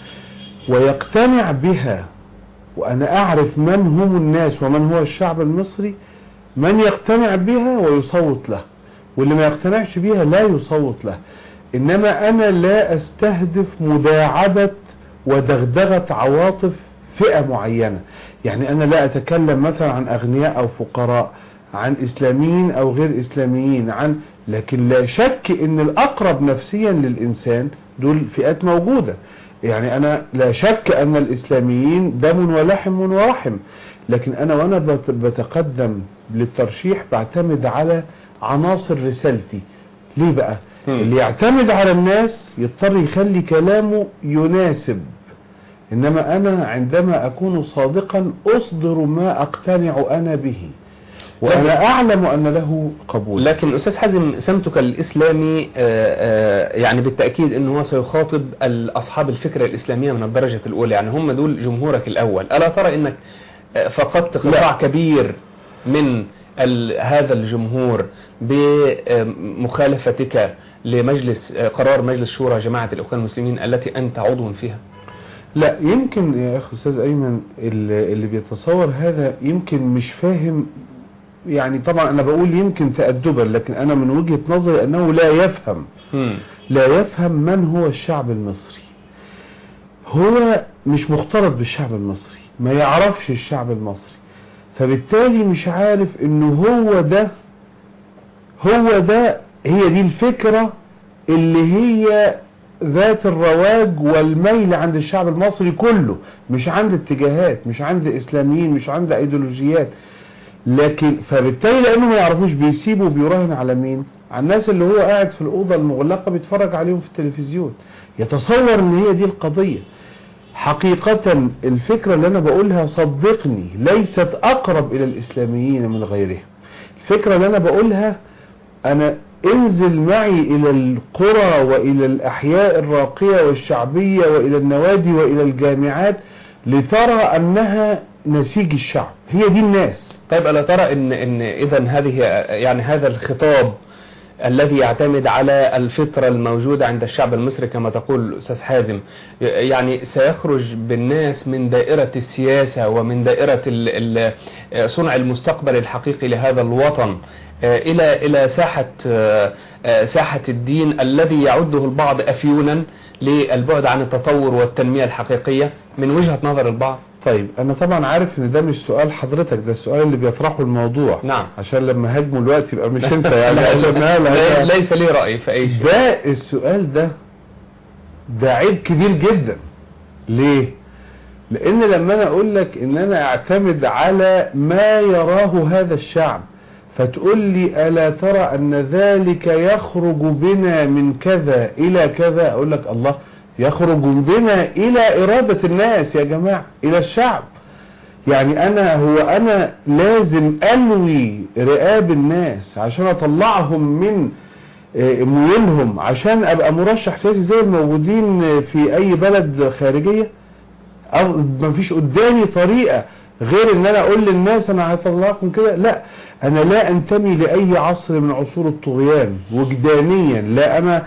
ويقتنع بها وانا اعرف من هم الناس ومن هو الشعب المصري من يقتنع بها ويصوت له واللي ما يقتنعش بيها لا يصوت له انما انا لا استهدف مداعبة ودغدغة عواطف فئة معينة يعني انا لا اتكلم مثلا عن اغنياء او فقراء عن اسلاميين او غير اسلاميين عن لكن لا شك ان الاقرب نفسيا للانسان دول فئات موجودة يعني انا لا شك ان الاسلاميين دم ولحم ورحم لكن انا وانا بت- بتقدم للترشيح بعتمد على عناصر رسالتي ليه بقى مم. اللي يعتمد على الناس يضطر يخلي كلامه يناسب انما انا عندما اكون صادقا اصدر ما اقتنع انا به وانا اعلم ان له قبول لكن أستاذ حازم سمتك الإسلامي آه، آه، يعني بالتأكيد أنه هو سيخاطب ال- أصحاب الفكرة الإسلامية من الدرجة الأولى يعني هم دول جمهورك الأول ألا ترى أنك آه، فقدت قطاع لا. كبير من ال- هذا الجمهور بمخالفتك لمجلس آه، قرار مجلس شورى جماعة الإخوان المسلمين التي أنت عضو فيها لا يمكن يا اخي استاذ ايمن اللي اللي بيتصور هذا يمكن مش فاهم يعني طبعا انا بقول يمكن تأدبا لكن انا من وجهة نظري انه لا يفهم مم. لا يفهم من هو الشعب المصري هو مش مختلط بالشعب المصري ما يعرفش الشعب المصري فبالتالي مش عارف انه هو ده هو ده هي دي الفكرة اللي هي ذات الرواج والميل عند الشعب المصري كله مش عند اتجاهات مش عند اسلاميين مش عند ايديولوجيات لكن فبالتالي لانه ما يعرفوش بيسيبوا بيراهن على مين على الناس اللي هو قاعد في الاوضه المغلقه بيتفرج عليهم في التلفزيون يتصور ان هي دي القضيه حقيقة الفكرة اللي انا بقولها صدقني ليست اقرب الى الاسلاميين من غيرهم الفكرة اللي انا بقولها انا انزل معي الى القرى والى الاحياء الراقية والشعبية والى النوادي والى الجامعات لترى انها نسيج الشعب هي دي الناس طيب ألا ترى إن إن إذا هذه يعني هذا الخطاب الذي يعتمد على الفطرة الموجودة عند الشعب المصري كما تقول أستاذ حازم يعني سيخرج بالناس من دائرة السياسة ومن دائرة ال- ال- صنع المستقبل الحقيقي لهذا الوطن إلى إلى ساحة ساحة الدين الذي يعده البعض أفيونا للبعد عن التطور والتنمية الحقيقية من وجهة نظر البعض طيب انا طبعا عارف ان ده مش سؤال حضرتك ده السؤال اللي بيطرحه الموضوع نعم. عشان لما هاجمه الوقت يبقى مش انت يعني عشان لا لا- لا ليس لي رأي في أي شيء ده السؤال ده ده عيب كبير جدا ليه لان لما انا اقول لك ان انا اعتمد على ما يراه هذا الشعب فتقول لي الا ترى ان ذلك يخرج بنا من كذا الى كذا اقول لك الله يخرج بنا الى ارادة الناس يا جماعة الى الشعب يعني انا هو انا لازم الوي رقاب الناس عشان اطلعهم من آه، ميولهم عشان ابقى مرشح سياسي زي الموجودين في اي بلد خارجية أو مفيش قدامي طريقة غير ان انا اقول للناس انا هطلعكم كده لا انا لا انتمي لاي عصر من عصور الطغيان وجدانيا لا انا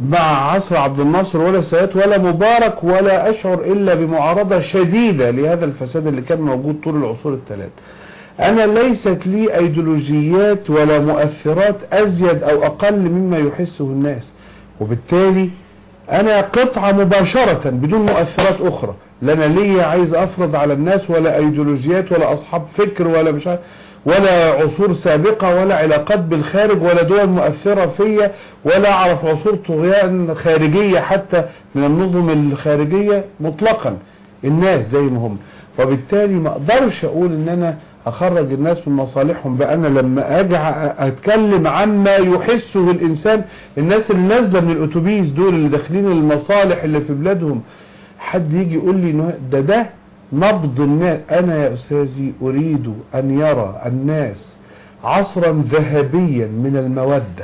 مع عصر عبد الناصر ولا السادات ولا مبارك ولا اشعر الا بمعارضة شديدة لهذا الفساد اللي كان موجود طول العصور الثلاث انا ليست لي ايديولوجيات ولا مؤثرات ازيد او اقل مما يحسه الناس وبالتالي انا قطعة مباشرة بدون مؤثرات اخرى لا انا ليا عايز افرض على الناس ولا ايديولوجيات ولا اصحاب فكر ولا مش عارف ولا عصور سابقة ولا علاقات بالخارج ولا دول مؤثرة فيا ولا اعرف عصور طغيان خارجية حتى من النظم الخارجية مطلقا الناس زي ما هم وبالتالي ما اقدرش اقول ان انا اخرج الناس من مصالحهم بقى انا لما اجي اتكلم عما يحسه الانسان الناس اللي نازله من الاتوبيس دول اللي داخلين المصالح اللي في بلادهم حد يجي يقول لي إنه ده ده نبض الناس انا يا استاذي اريد ان يرى الناس عصرا ذهبيا من المودة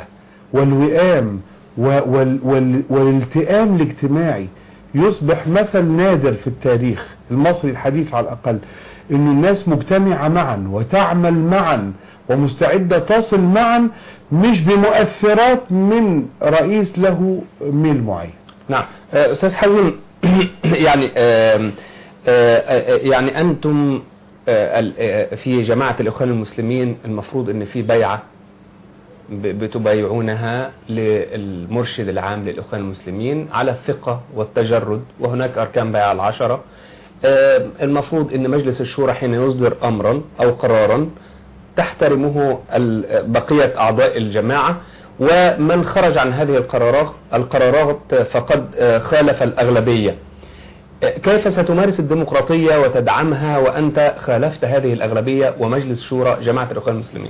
والوئام وال وال والالتئام الاجتماعي يصبح مثل نادر في التاريخ المصري الحديث على الاقل ان الناس مجتمعة معا وتعمل معا ومستعدة تصل معا مش بمؤثرات من رئيس له ميل معين نعم آه، أستاذ حازم يعني آم، آه، آه، يعني أنتم آه، ال- آه، في جماعة الإخوان المسلمين المفروض أن في بيعة ب- بتبايعونها للمرشد العام للإخوان المسلمين على الثقة والتجرد وهناك أركان بيعة العشرة آه، المفروض أن مجلس الشورى حين يصدر أمرا أو قرارا تحترمه ال- بقية أعضاء الجماعة ومن خرج عن هذه القرارات القرارات فقد آه، خالف الأغلبية كيف ستمارس الديمقراطية وتدعمها وأنت خالفت هذه الأغلبية ومجلس شورى جماعة الإخوان المسلمين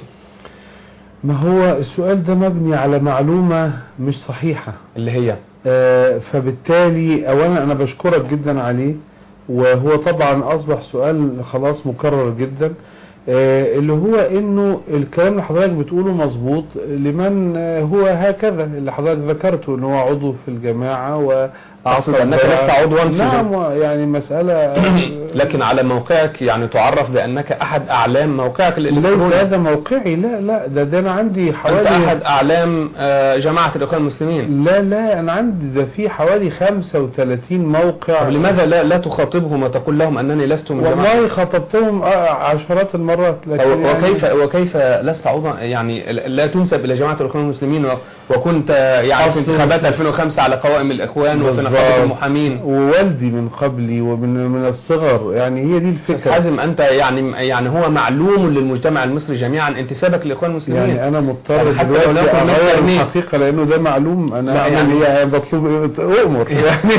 ما هو السؤال ده مبني على معلومة مش صحيحة اللي هي آه، فبالتالي اولا انا بشكرك جدا عليه وهو طبعا اصبح سؤال خلاص مكرر جدا آه، اللي هو انه الكلام اللي حضرتك بتقوله مظبوط لمن آه، هو هكذا اللي حضرتك ذكرته ان هو عضو في الجماعة و أقصد أنك لست عضوا في نعم يعني مسألة لكن على موقعك يعني تعرف بأنك أحد أعلام موقعك ليس الإلكتروني هذا موقعي لا لا ده, ده انا عندي أنت حوالي أحد أعلام آه، جماعة الإخوان المسلمين لا لا انا عندي ده في حوالي 35 موقع طب لماذا لا, لا تخاطبهم وتقول لهم أنني لست من جماعة والله خطبتهم آه، عشرات المرات لكن أو- يعني وكيف وكيف لست عضوا يعني لا تنسب الى جماعه الاخوان المسلمين و- وكنت يعني في أصل- انتخابات 2005 على قوائم الاخوان وفي بالظبط. نقابه المحامين ووالدي من قبلي ومن من الصغر يعني هي دي استاذ الفكرة حازم انت يعني يعني هو معلوم للمجتمع المصري جميعا انتسابك للاخوان المسلمين يعني انا مضطر يعني حتى لو دلوقتي ناخد منك اغير ترميم. الحقيقة لانه ده معلوم انا لا، اعمل يعني- ايه بطلب إيه؟ اؤمر يعني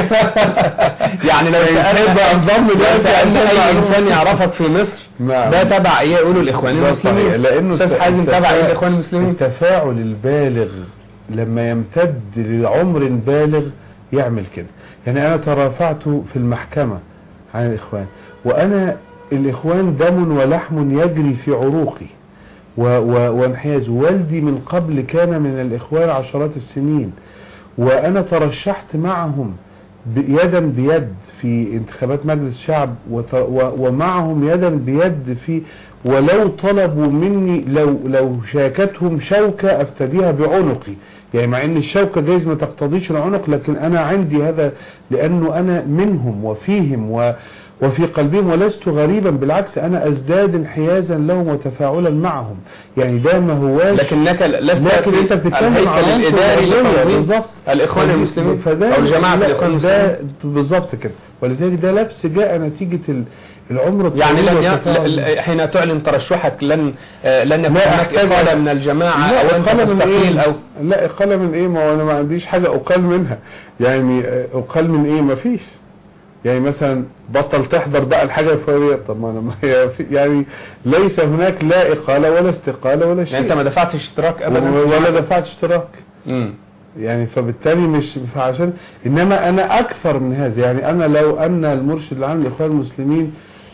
يعني لو يحب سالنا انضم لو دلوقتي سالنا عشان اي معلوم. انسان يعرفك في مصر نعم. ده تبع ايه يقولوا الاخوان ده صحيح، المسلمين لانه استاذ حازم التفا- تبع ايه الاخوان المسلمين التفاعل البالغ لما يمتد لعمر بالغ يعمل كده يعني انا ترافعت في المحكمة عن الاخوان وانا الاخوان دم ولحم يجري في عروقي و و وانحياز والدي من قبل كان من الاخوان عشرات السنين وانا ترشحت معهم ب- يدا بيد في انتخابات مجلس الشعب وت- و- ومعهم يدا بيد في ولو طلبوا مني لو لو شاكتهم شوكة افتديها بعنقي يعني مع ان الشوكة جايز ما تقتضيش العنق لكن انا عندي هذا لانه انا منهم وفيهم و وفي قلبهم ولست غريبا بالعكس انا ازداد انحيازا لهم وتفاعلا معهم يعني ده ما هواش لكنك لست لكن في انت بتتكلم عن الهيكل عنصر الاداري الأولوية لتنظيم بالظبط الاخوان فدي- المسلمين فده او جماعه لا، الاخوان المسلمين ده بالظبط كده ولذلك ده لبس جاء نتيجة ال- العمر الطويل يعني لن ي... والتفاعل. ل- ل- حين تعلن ترشحك لن آه، لن يكون لا هناك أحتاج- إقالة من الجماعة لا أو أنت إقالة من تستقيل إيه؟ أو لا إقالة من إيه ما هو أنا ما عنديش حاجة أقال منها يعني آه، أقال من إيه ما فيش يعني مثلا بطل تحضر بقى الحاجة الفورية طب ما أنا ما هي في- يعني ليس هناك لا إقالة ولا استقالة ولا شيء يعني أنت ما دفعتش اشتراك أبدا و- ولا دفعت اشتراك مم. يعني فبالتالي مش فعشان انما انا اكثر من هذا يعني انا لو ان المرشد العام للاخوان المسلمين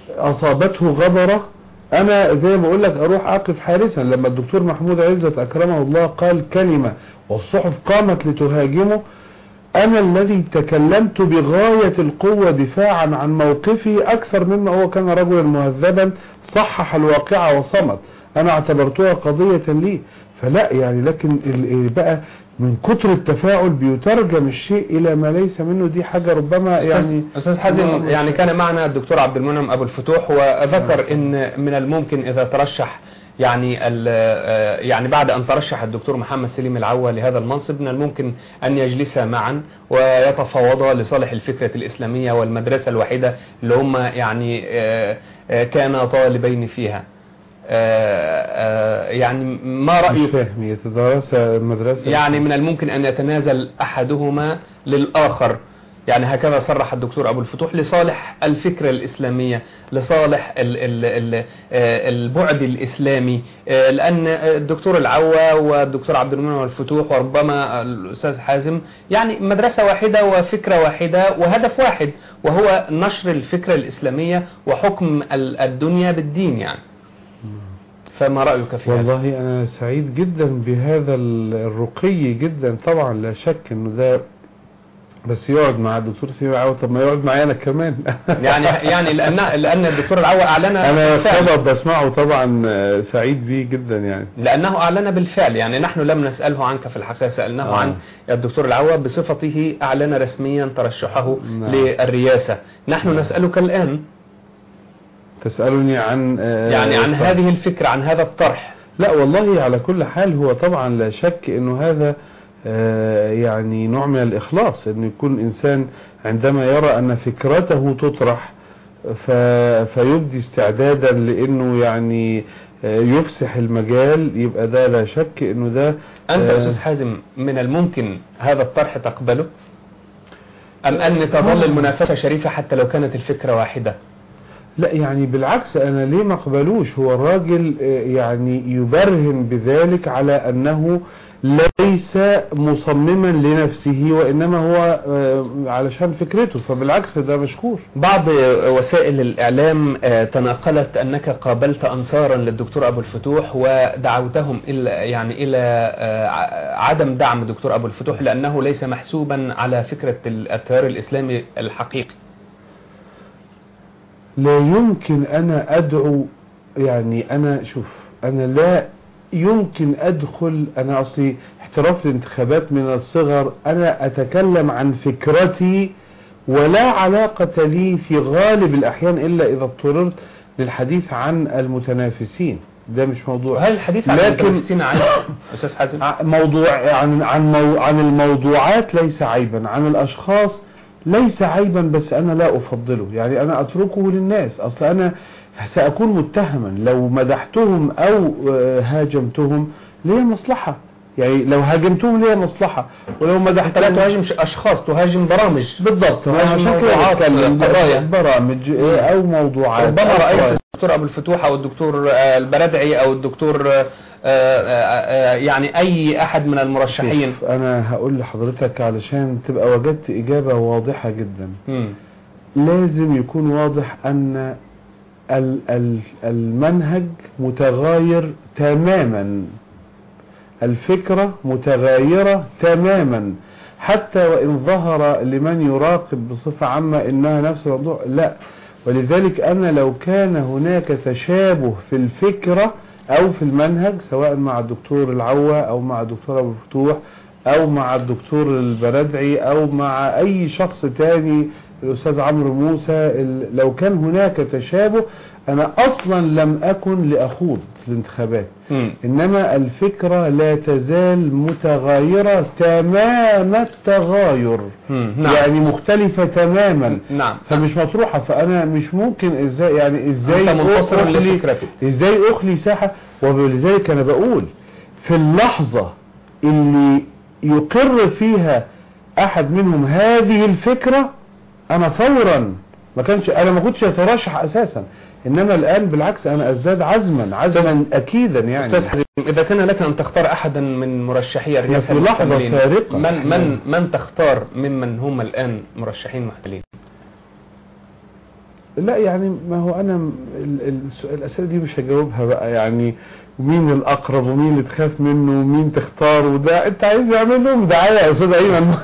اصابته غبرة انا زي ما اقول لك اروح اقف حارسا لما الدكتور محمود عزت اكرمه الله قال كلمة والصحف قامت لتهاجمه انا الذي تكلمت بغاية القوة دفاعا عن موقفي اكثر مما هو كان رجلا مهذبا صحح الواقعة وصمت انا اعتبرتها قضية لي فلا يعني لكن ال- ال- بقى من كتر التفاعل بيترجم الشيء الى ما ليس منه دي حاجة ربما يعني يعني أستاذ حازم يعني كان معنا الدكتور عبد المنعم أبو الفتوح وذكر إن من الممكن إذا ترشح يعني ال- آه، يعني بعد أن ترشح الدكتور محمد سليم العوا لهذا المنصب من الممكن أن يجلسا معا ويتفاوضا لصالح الفكرة الإسلامية والمدرسة الوحيدة اللي هم يعني آه، آه، كانا طالبين فيها آه، آه، يعني ما مش رأيك فاهم يتدرس المدرسة يعني من الممكن أن يتنازل أحدهما للآخر يعني هكذا صرح الدكتور أبو الفتوح لصالح الفكرة الإسلامية لصالح ال ال ال آه، البعد الإسلامي آه، لأن الدكتور العوا والدكتور عبد المنعم الفتوح وربما الأستاذ حازم يعني مدرسة واحدة وفكرة واحدة وهدف واحد وهو نشر الفكرة الإسلامية وحكم ال- الدنيا بالدين يعني فما رأيك في هذا؟ والله انا سعيد جدا بهذا ال- الرقي جدا طبعا لا شك انه ده بس يقعد مع الدكتور سيدي عوض طب ما يقعد معايا انا كمان يعني يعني لان لان الدكتور العوا اعلن انا بالفعل. خبر بسمعه طبعا آه، سعيد بيه جدا يعني لانه اعلن بالفعل يعني نحن لم نساله عنك في الحقيقه سالناه آه. عن الدكتور العوا بصفته اعلن رسميا ترشحه نعم. للرئاسه نحن نسالك الان تسألني عن آه، يعني عن طب- هذه الفكره عن هذا الطرح لا والله على كل حال هو طبعا لا شك انه هذا آه، يعني نوع من الاخلاص انه يكون انسان عندما يرى ان فكرته تطرح ف... فيبدي استعدادا لانه يعني آه، يفسح المجال يبقى ده لا شك انه ده انت آه، يا استاذ حازم من الممكن هذا الطرح تقبله أم أن تظل المنافسة شريفة حتى لو كانت الفكرة واحدة لا يعني بالعكس انا ليه ما اقبلوش هو الراجل آه، يعني يبرهن بذلك على انه ليس مصمما لنفسه وانما هو آه، علشان فكرته فبالعكس ده مشكور بعض وسائل الإعلام آه، تناقلت أنك قابلت أنصارا للدكتور أبو الفتوح ودعوتهم إلى يعني إلى آه، ع- عدم دعم الدكتور أبو الفتوح لأنه ليس محسوبا على فكرة التيار الإسلامي الحقيقي لا يمكن انا ادعو يعني انا شوف انا لا يمكن ادخل انا اصلي احتراف الانتخابات من الصغر انا اتكلم عن فكرتي ولا علاقة لي في غالب الاحيان الا اذا اضطررت للحديث عن المتنافسين ده مش موضوع وهل الحديث عن لكن- المتنافسين عن أستاذ حازم ع- موضوع عن عن مو عن الموضوعات ليس عيبا عن الاشخاص ليس عيبا بس انا لا افضله يعني انا اتركه للناس اصل انا ساكون متهما لو مدحتهم او آه، هاجمتهم ليا مصلحة يعني لو هاجمتهم ليا مصلحة ولو أنت لا مدحتهم تهاجم ش- أشخاص تهاجم برامج بالضبط تهاجم عشان كده موضوعات، بتكلم قضايا. برامج آه، او موضوعات ربما أو رأيت قضايا. الدكتور أبو الفتوح أو الدكتور آه، البردعي أو الدكتور آه، آه، آه، يعني أي أحد من المرشحين شوف، انا هقول لحضرتك علشان تبقى وجدت اجابة واضحة جدا مم. لازم يكون واضح ان ال- ال- المنهج متغاير تماما الفكرة متغايرة تماما حتى وإن ظهر لمن يراقب بصفة عامة إنها نفس الموضوع لا ولذلك أنا لو كان هناك تشابه في الفكرة أو في المنهج سواء مع الدكتور العوة أو مع الدكتور أبو الفتوح أو مع الدكتور البردعي أو مع أي شخص تاني الأستاذ عمرو موسى ال- لو كان هناك تشابه أنا أصلا لم أكن لأخوض في الانتخابات مم. إنما الفكرة لا تزال متغايرة تمام التغاير مم. نعم يعني مختلفة تماما نعم فمش مطروحة فأنا مش ممكن إزاي يعني إزاي أنت منتصر أخلي لفكرتك إزاي أخلي ساحة ولذلك أنا بقول في اللحظة اللي يقر فيها أحد منهم هذه الفكرة أنا فورا ما كانش أنا ما كنتش أترشح أساسا إنما الآن بالعكس أنا أزداد عزما عزما أكيدا يعني أستاذ حزم إذا كان لك أن تختار أحدا من مرشحي الرئاسة في لحظة المحتملين، فارقة. من من من تختار ممن هم الآن مرشحين محتملين لا يعني ما هو انا م- ال- ال- السؤال الاسئله دي مش هجاوبها بقى يعني مين الاقرب ومين اللي تخاف منه ومين تختار وده انت عايز يعمل لهم دعايه يا استاذ ايمن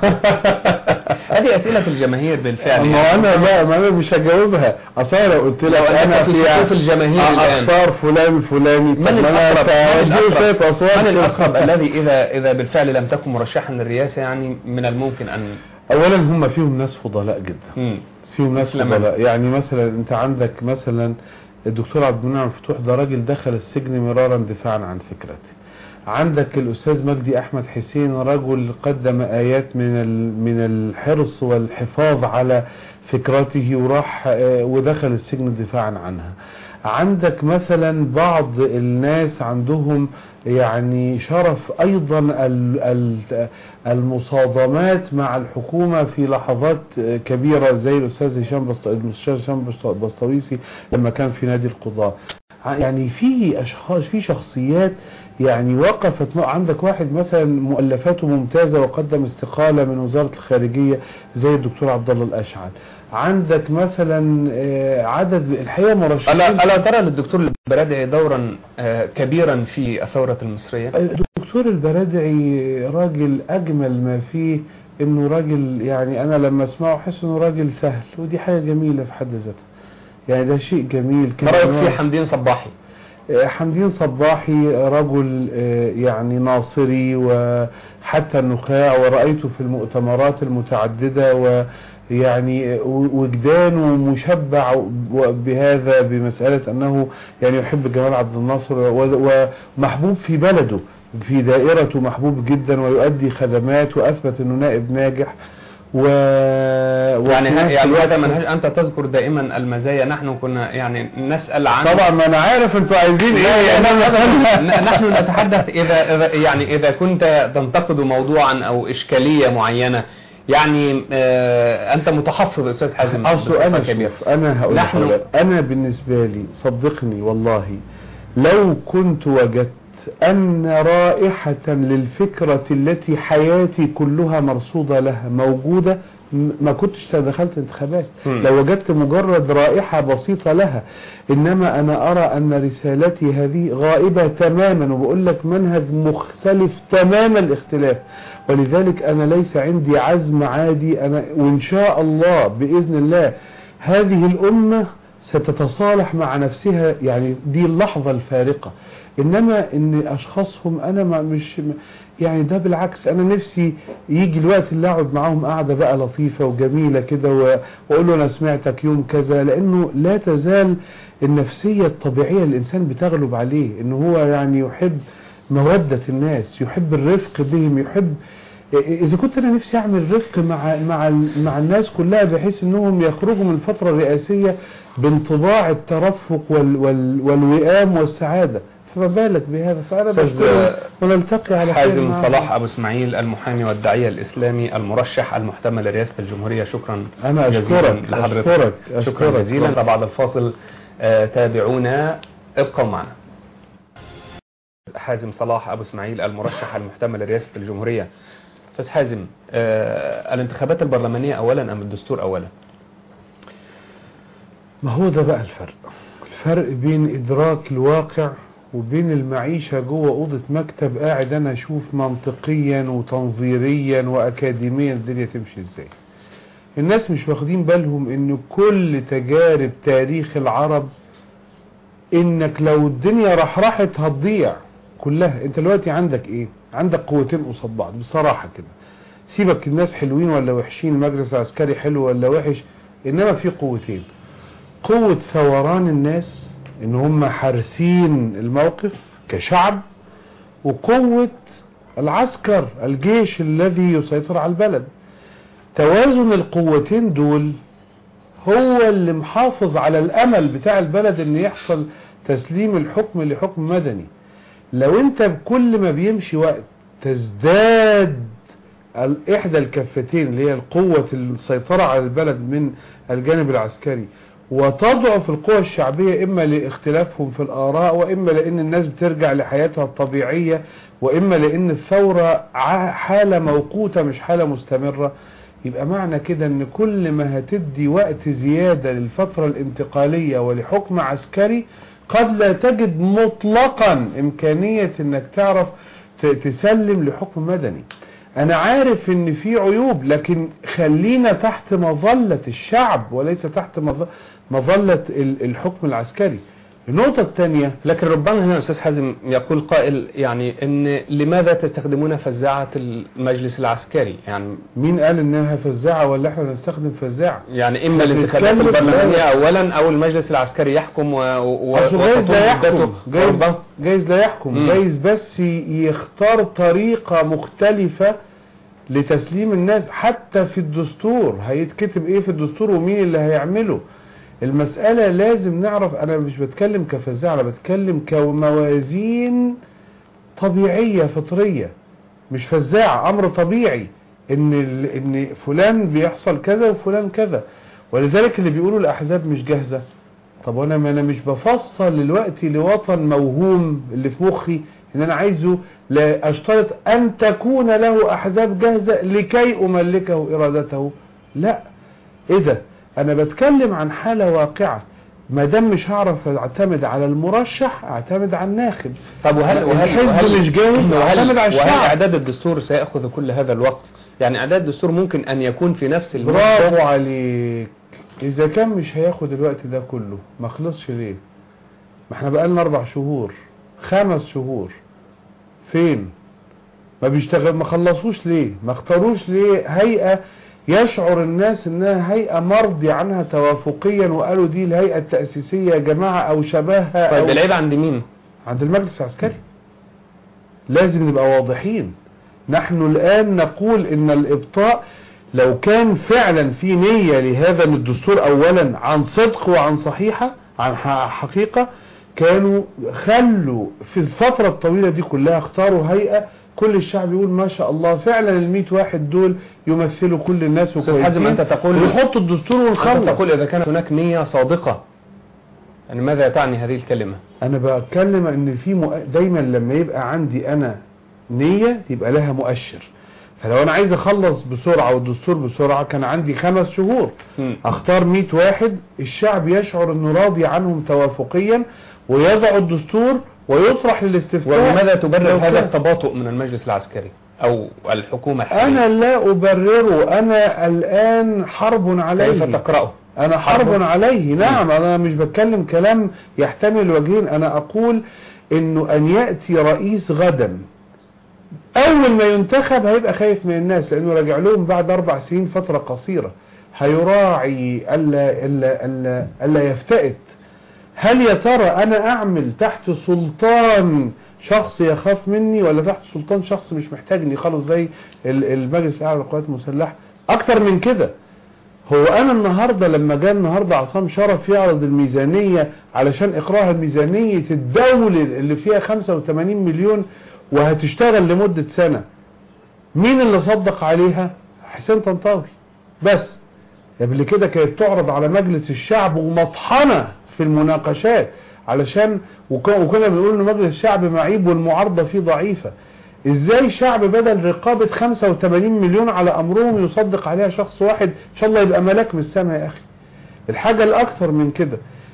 هذه أسئلة الجماهير بالفعل ما هو انا لا ما انا مش هجاوبها اصل أنا لو قلت لك لو أنك انا في صفوف الجماهير الآن. اختار فلان الفلاني من الأقرب من الأقرب, الأصوات من الأقرب الذي إذا إذا بالفعل لم تكن مرشحا للرئاسة يعني من الممكن أن اولا هم فيهم ناس فضلاء جدا مم. فيهم ناس مثل من؟ فضلاء يعني مثلا انت عندك مثلا الدكتور عبد المنعم فتوح ده راجل دخل السجن مرارا دفاعا عن فكرته عندك الاستاذ مجدي احمد حسين رجل قدم ايات من ال- من الحرص والحفاظ على فكرته وراح آه، ودخل السجن دفاعا عنها عندك مثلا بعض الناس عندهم يعني شرف ايضا ال- ال- المصادمات مع الحكومة في لحظات كبيرة زي الاستاذ هشام بسط- المستشار هشام بسط- بسطويسي لما كان في نادي القضاء يعني في اشخاص في شخصيات يعني وقفت مع- عندك واحد مثلا مؤلفاته ممتازة وقدم استقالة من وزارة الخارجية زي الدكتور عبد الله الاشعل عندك مثلا آه، عدد الحقيقة مرشحين ألا, ألا ترى للدكتور البرادعي دورا آه، كبيرا في الثورة المصرية الدكتور البرادعي راجل اجمل ما فيه انه راجل يعني انا لما اسمعه احس انه راجل سهل ودي حاجة جميلة في حد ذاتها يعني ده شيء جميل ما رأيك كمان- في حمدين صباحي آه، حمدين صباحي رجل آه، يعني ناصري وحتى النخاع ورأيته في المؤتمرات المتعددة ويعني آه، وجدانه مشبع بهذا بمسألة أنه يعني يحب جمال عبد الناصر و- ومحبوب في بلده في دائرته محبوب جدا ويؤدي خدمات وأثبت أنه نائب ناجح و... يعني وفي ه- نفس يعني الوقت- هذا منهج أنت تذكر دائما المزايا نحن كنا يعني نسأل عن طبعا ما انا عارف انتوا عايزين ايه لا، يعني ن- نحن نتحدث إذا إذا- يعني إذا كنت تنتقد موضوعا أو إشكالية معينة يعني آه انت متحفظ استاذ حازم اصل بصفة انا كبيرة. شوف انا هقول نحن- لحضرتك، انا بالنسبه لي صدقني والله لو كنت وجدت ان رائحه للفكره التي حياتي كلها مرصوده لها موجوده م- ما كنتش دخلت انتخابات مم. لو وجدت مجرد رائحه بسيطه لها انما انا ارى ان رسالتي هذه غائبه تماما وبقول لك منهج مختلف تمام الاختلاف ولذلك انا ليس عندي عزم عادي انا وان شاء الله باذن الله هذه الامه ستتصالح مع نفسها يعني دي اللحظه الفارقه انما ان اشخاصهم انا ما مش يعني ده بالعكس انا نفسي يجي الوقت اللي اقعد معاهم قاعده بقى لطيفه وجميله كده و- واقول له انا سمعتك يوم كذا لانه لا تزال النفسيه الطبيعيه الانسان بتغلب عليه ان هو يعني يحب مودة الناس يحب الرفق بهم يحب اذا كنت انا نفسي اعمل رفق مع مع مع الناس كلها بحيث انهم يخرجوا من الفتره الرئاسيه بانطباع الترفق وال وال والوئام والسعاده فما بالك بهذا فانا أستاذ بشكرهم ونلتقي على خير حازم معهم. صلاح ابو اسماعيل المحامي والداعيه الاسلامي المرشح المحتمل لرئاسه الجمهوريه شكرا انا جزيلا اشكرك لحضرتك اشكرك شكرا أشكرك. جزيلا بعد الفاصل آه، تابعونا ابقوا معنا حازم صلاح ابو اسماعيل المرشح المحتمل لرئاسه الجمهوريه استاذ حازم آه، الانتخابات البرلمانيه اولا ام الدستور اولا ما هو ده بقى الفرق الفرق بين ادراك الواقع وبين المعيشة جوه أوضة مكتب قاعد أنا أشوف منطقيا وتنظيريا وأكاديميا الدنيا تمشي إزاي الناس مش واخدين بالهم إن كل تجارب تاريخ العرب إنك لو الدنيا رحرحت هتضيع كلها أنت دلوقتي عندك إيه عندك قوتين قصاد بعض بصراحة كده سيبك الناس حلوين ولا وحشين المجلس العسكري حلو ولا وحش إنما في قوتين قوة ثوران الناس ان هم حارسين الموقف كشعب وقوة العسكر الجيش الذي يسيطر على البلد توازن القوتين دول هو اللي محافظ على الامل بتاع البلد ان يحصل تسليم الحكم لحكم مدني لو انت بكل ما بيمشي وقت تزداد ال- احدى الكفتين اللي هي القوة السيطرة على البلد من الجانب العسكري وتضعف القوى الشعبية إما لاختلافهم في الآراء وإما لأن الناس بترجع لحياتها الطبيعية وإما لأن الثورة ع- حالة موقوتة مش حالة مستمرة يبقى معنى كده ان كل ما هتدي وقت زيادة للفترة الانتقالية ولحكم عسكري قد لا تجد مطلقا امكانية انك تعرف ت- تسلم لحكم مدني انا عارف ان في عيوب لكن خلينا تحت مظلة الشعب وليس تحت مظ- مظلة ال- الحكم العسكري النقطة الثانية لكن ربما هنا استاذ حازم يقول قائل يعني ان لماذا تستخدمون فزاعه المجلس العسكري يعني مين قال انها فزاعة ولا احنا نستخدم فزاعة يعني اما احنا الانتخابات بنتكلم- البرلمانيه لا. اولا او المجلس العسكري يحكم و... و... أصل جايز وتطول لا يحكم مدته جايز, ربما. جايز لا يحكم مم. جايز بس ي- يختار طريقة مختلفة لتسليم الناس حتى في الدستور هيتكتب ايه في الدستور ومين اللي هيعمله المسألة لازم نعرف انا مش بتكلم كفزاعة انا بتكلم كموازين طبيعية فطرية مش فزاعة امر طبيعي ان ال- ان فلان بيحصل كذا وفلان كذا ولذلك اللي بيقولوا الاحزاب مش جاهزة طب وانا ما انا مش بفصل دلوقتي لوطن موهوم اللي في مخي ان انا عايزه لا اشترط ان تكون له احزاب جاهزة لكي املكه ارادته لا ايه ده انا بتكلم عن حالة واقعة ما دام مش هعرف اعتمد على المرشح اعتمد على الناخب طب وهل وهل الحزب وهل مش جاهز وهل, اعتمد على وهل الشعب اعداد الدستور سياخذ كل هذا الوقت يعني اعداد الدستور ممكن ان يكون في نفس المدة برافو عليك اذا كان مش هياخد الوقت ده كله ما خلصش ليه ما احنا بقالنا اربع شهور خمس شهور فين ما بيشتغل ما خلصوش ليه ما اختاروش ليه هيئة يشعر الناس انها هيئة مرضي عنها توافقيا وقالوا دي الهيئة التأسيسية يا جماعة او شبهها طيب أو العيب عند مين عند المجلس العسكري لازم نبقى واضحين نحن الآن نقول ان الإبطاء لو كان فعلا في نية لهذا من الدستور أولا عن صدق وعن صحيحة عن ح- حقيقة كانوا خلوا في الفترة الطويلة دي كلها اختاروا هيئة كل الشعب يقول ما شاء الله فعلا ال واحد دول يمثلوا كل الناس أستاذ حازم أنت تقول ويحطوا الدستور أنت ونخلص تقول إذا كانت هناك نية صادقة يعني ماذا تعني هذه الكلمة انا بتكلم ان في مؤ... دايما لما يبقى عندي انا نية يبقى لها مؤشر فلو انا عايز اخلص بسرعة والدستور بسرعة كان عندي خمس شهور مم. اختار 100 واحد الشعب يشعر انه راضي عنهم توافقيا ويضع الدستور ويطرح للاستفتاء ولماذا تبرر لو هذا كان- التباطؤ من المجلس العسكري أو الحكومة الحالية انا لا ابرره انا الان حرب عليه كيف تقرأه انا حرب؟ حرب عليه نعم انا مش بتكلم كلام يحتمل وجهين انا اقول انه ان يأتي رئيس غدا اول ما ينتخب هيبقى خايف من الناس لانه راجع لهم بعد اربع سنين فترة قصيرة هيراعي الا الا الا الا يفتئت هل يا ترى انا اعمل تحت سلطان شخص يخاف مني ولا تحت سلطان شخص مش محتاجني خالص زي ال- المجلس الاعلى للقوات المسلحه اكتر من كده هو انا النهارده لما جاء النهارده عصام شرف يعرض الميزانيه علشان اقراها ميزانيه الدوله اللي فيها 85 مليون وهتشتغل لمده سنه مين اللي صدق عليها حسين طنطاوي بس قبل كده كانت تعرض على مجلس الشعب ومطحنة في المناقشات علشان وك- وكنا بنقول ان مجلس الشعب معيب والمعارضة فيه ضعيفة ازاي شعب بدل رقابة 85 مليون على امرهم يصدق عليها شخص واحد ان شاء الله يبقى ملاك من السماء يا اخي الحاجة الاكثر من كده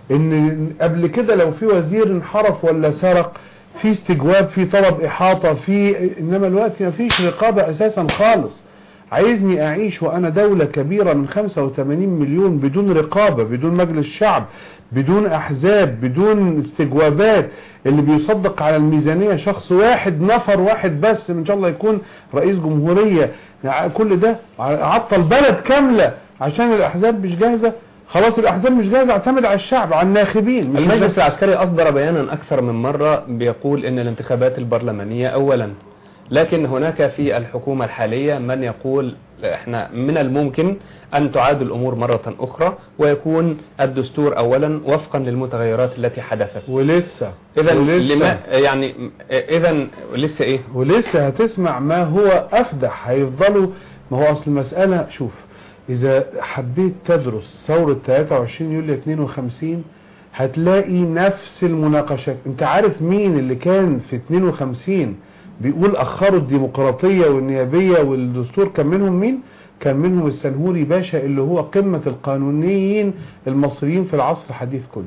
ان قبل كده لو في وزير انحرف ولا سرق في استجواب في طلب احاطة في انما الوقت ما فيش رقابة اساسا خالص عايزني اعيش وانا دولة كبيرة من 85 مليون بدون رقابة بدون مجلس شعب بدون احزاب بدون استجوابات اللي بيصدق على الميزانية شخص واحد نفر واحد بس ان شاء الله يكون رئيس جمهورية يعني كل ده عطل بلد كاملة عشان الاحزاب مش جاهزة خلاص الاحزاب مش جاهزة اعتمد على الشعب على الناخبين مش المجلس العسكري أصدر بيانا أكثر من مرة بيقول أن الانتخابات البرلمانية أولا لكن هناك في الحكومة الحالية من يقول احنا من الممكن أن تعاد الأمور مرة أخرى ويكون الدستور أولا وفقا للمتغيرات التي حدثت ولسه إذا ولسه لما يعني إذا لسه إيه ولسه هتسمع ما هو أفدح هيفضلوا ما هو أصل المسألة شوف إذا حبيت تدرس ثورة 23 يوليو 52 هتلاقي نفس المناقشات انت عارف مين اللي كان في 52 بيقول أخروا الديمقراطية والنيابية والدستور كان منهم مين كان منهم السنهوري باشا اللي هو قمة القانونيين المصريين في العصر الحديث كله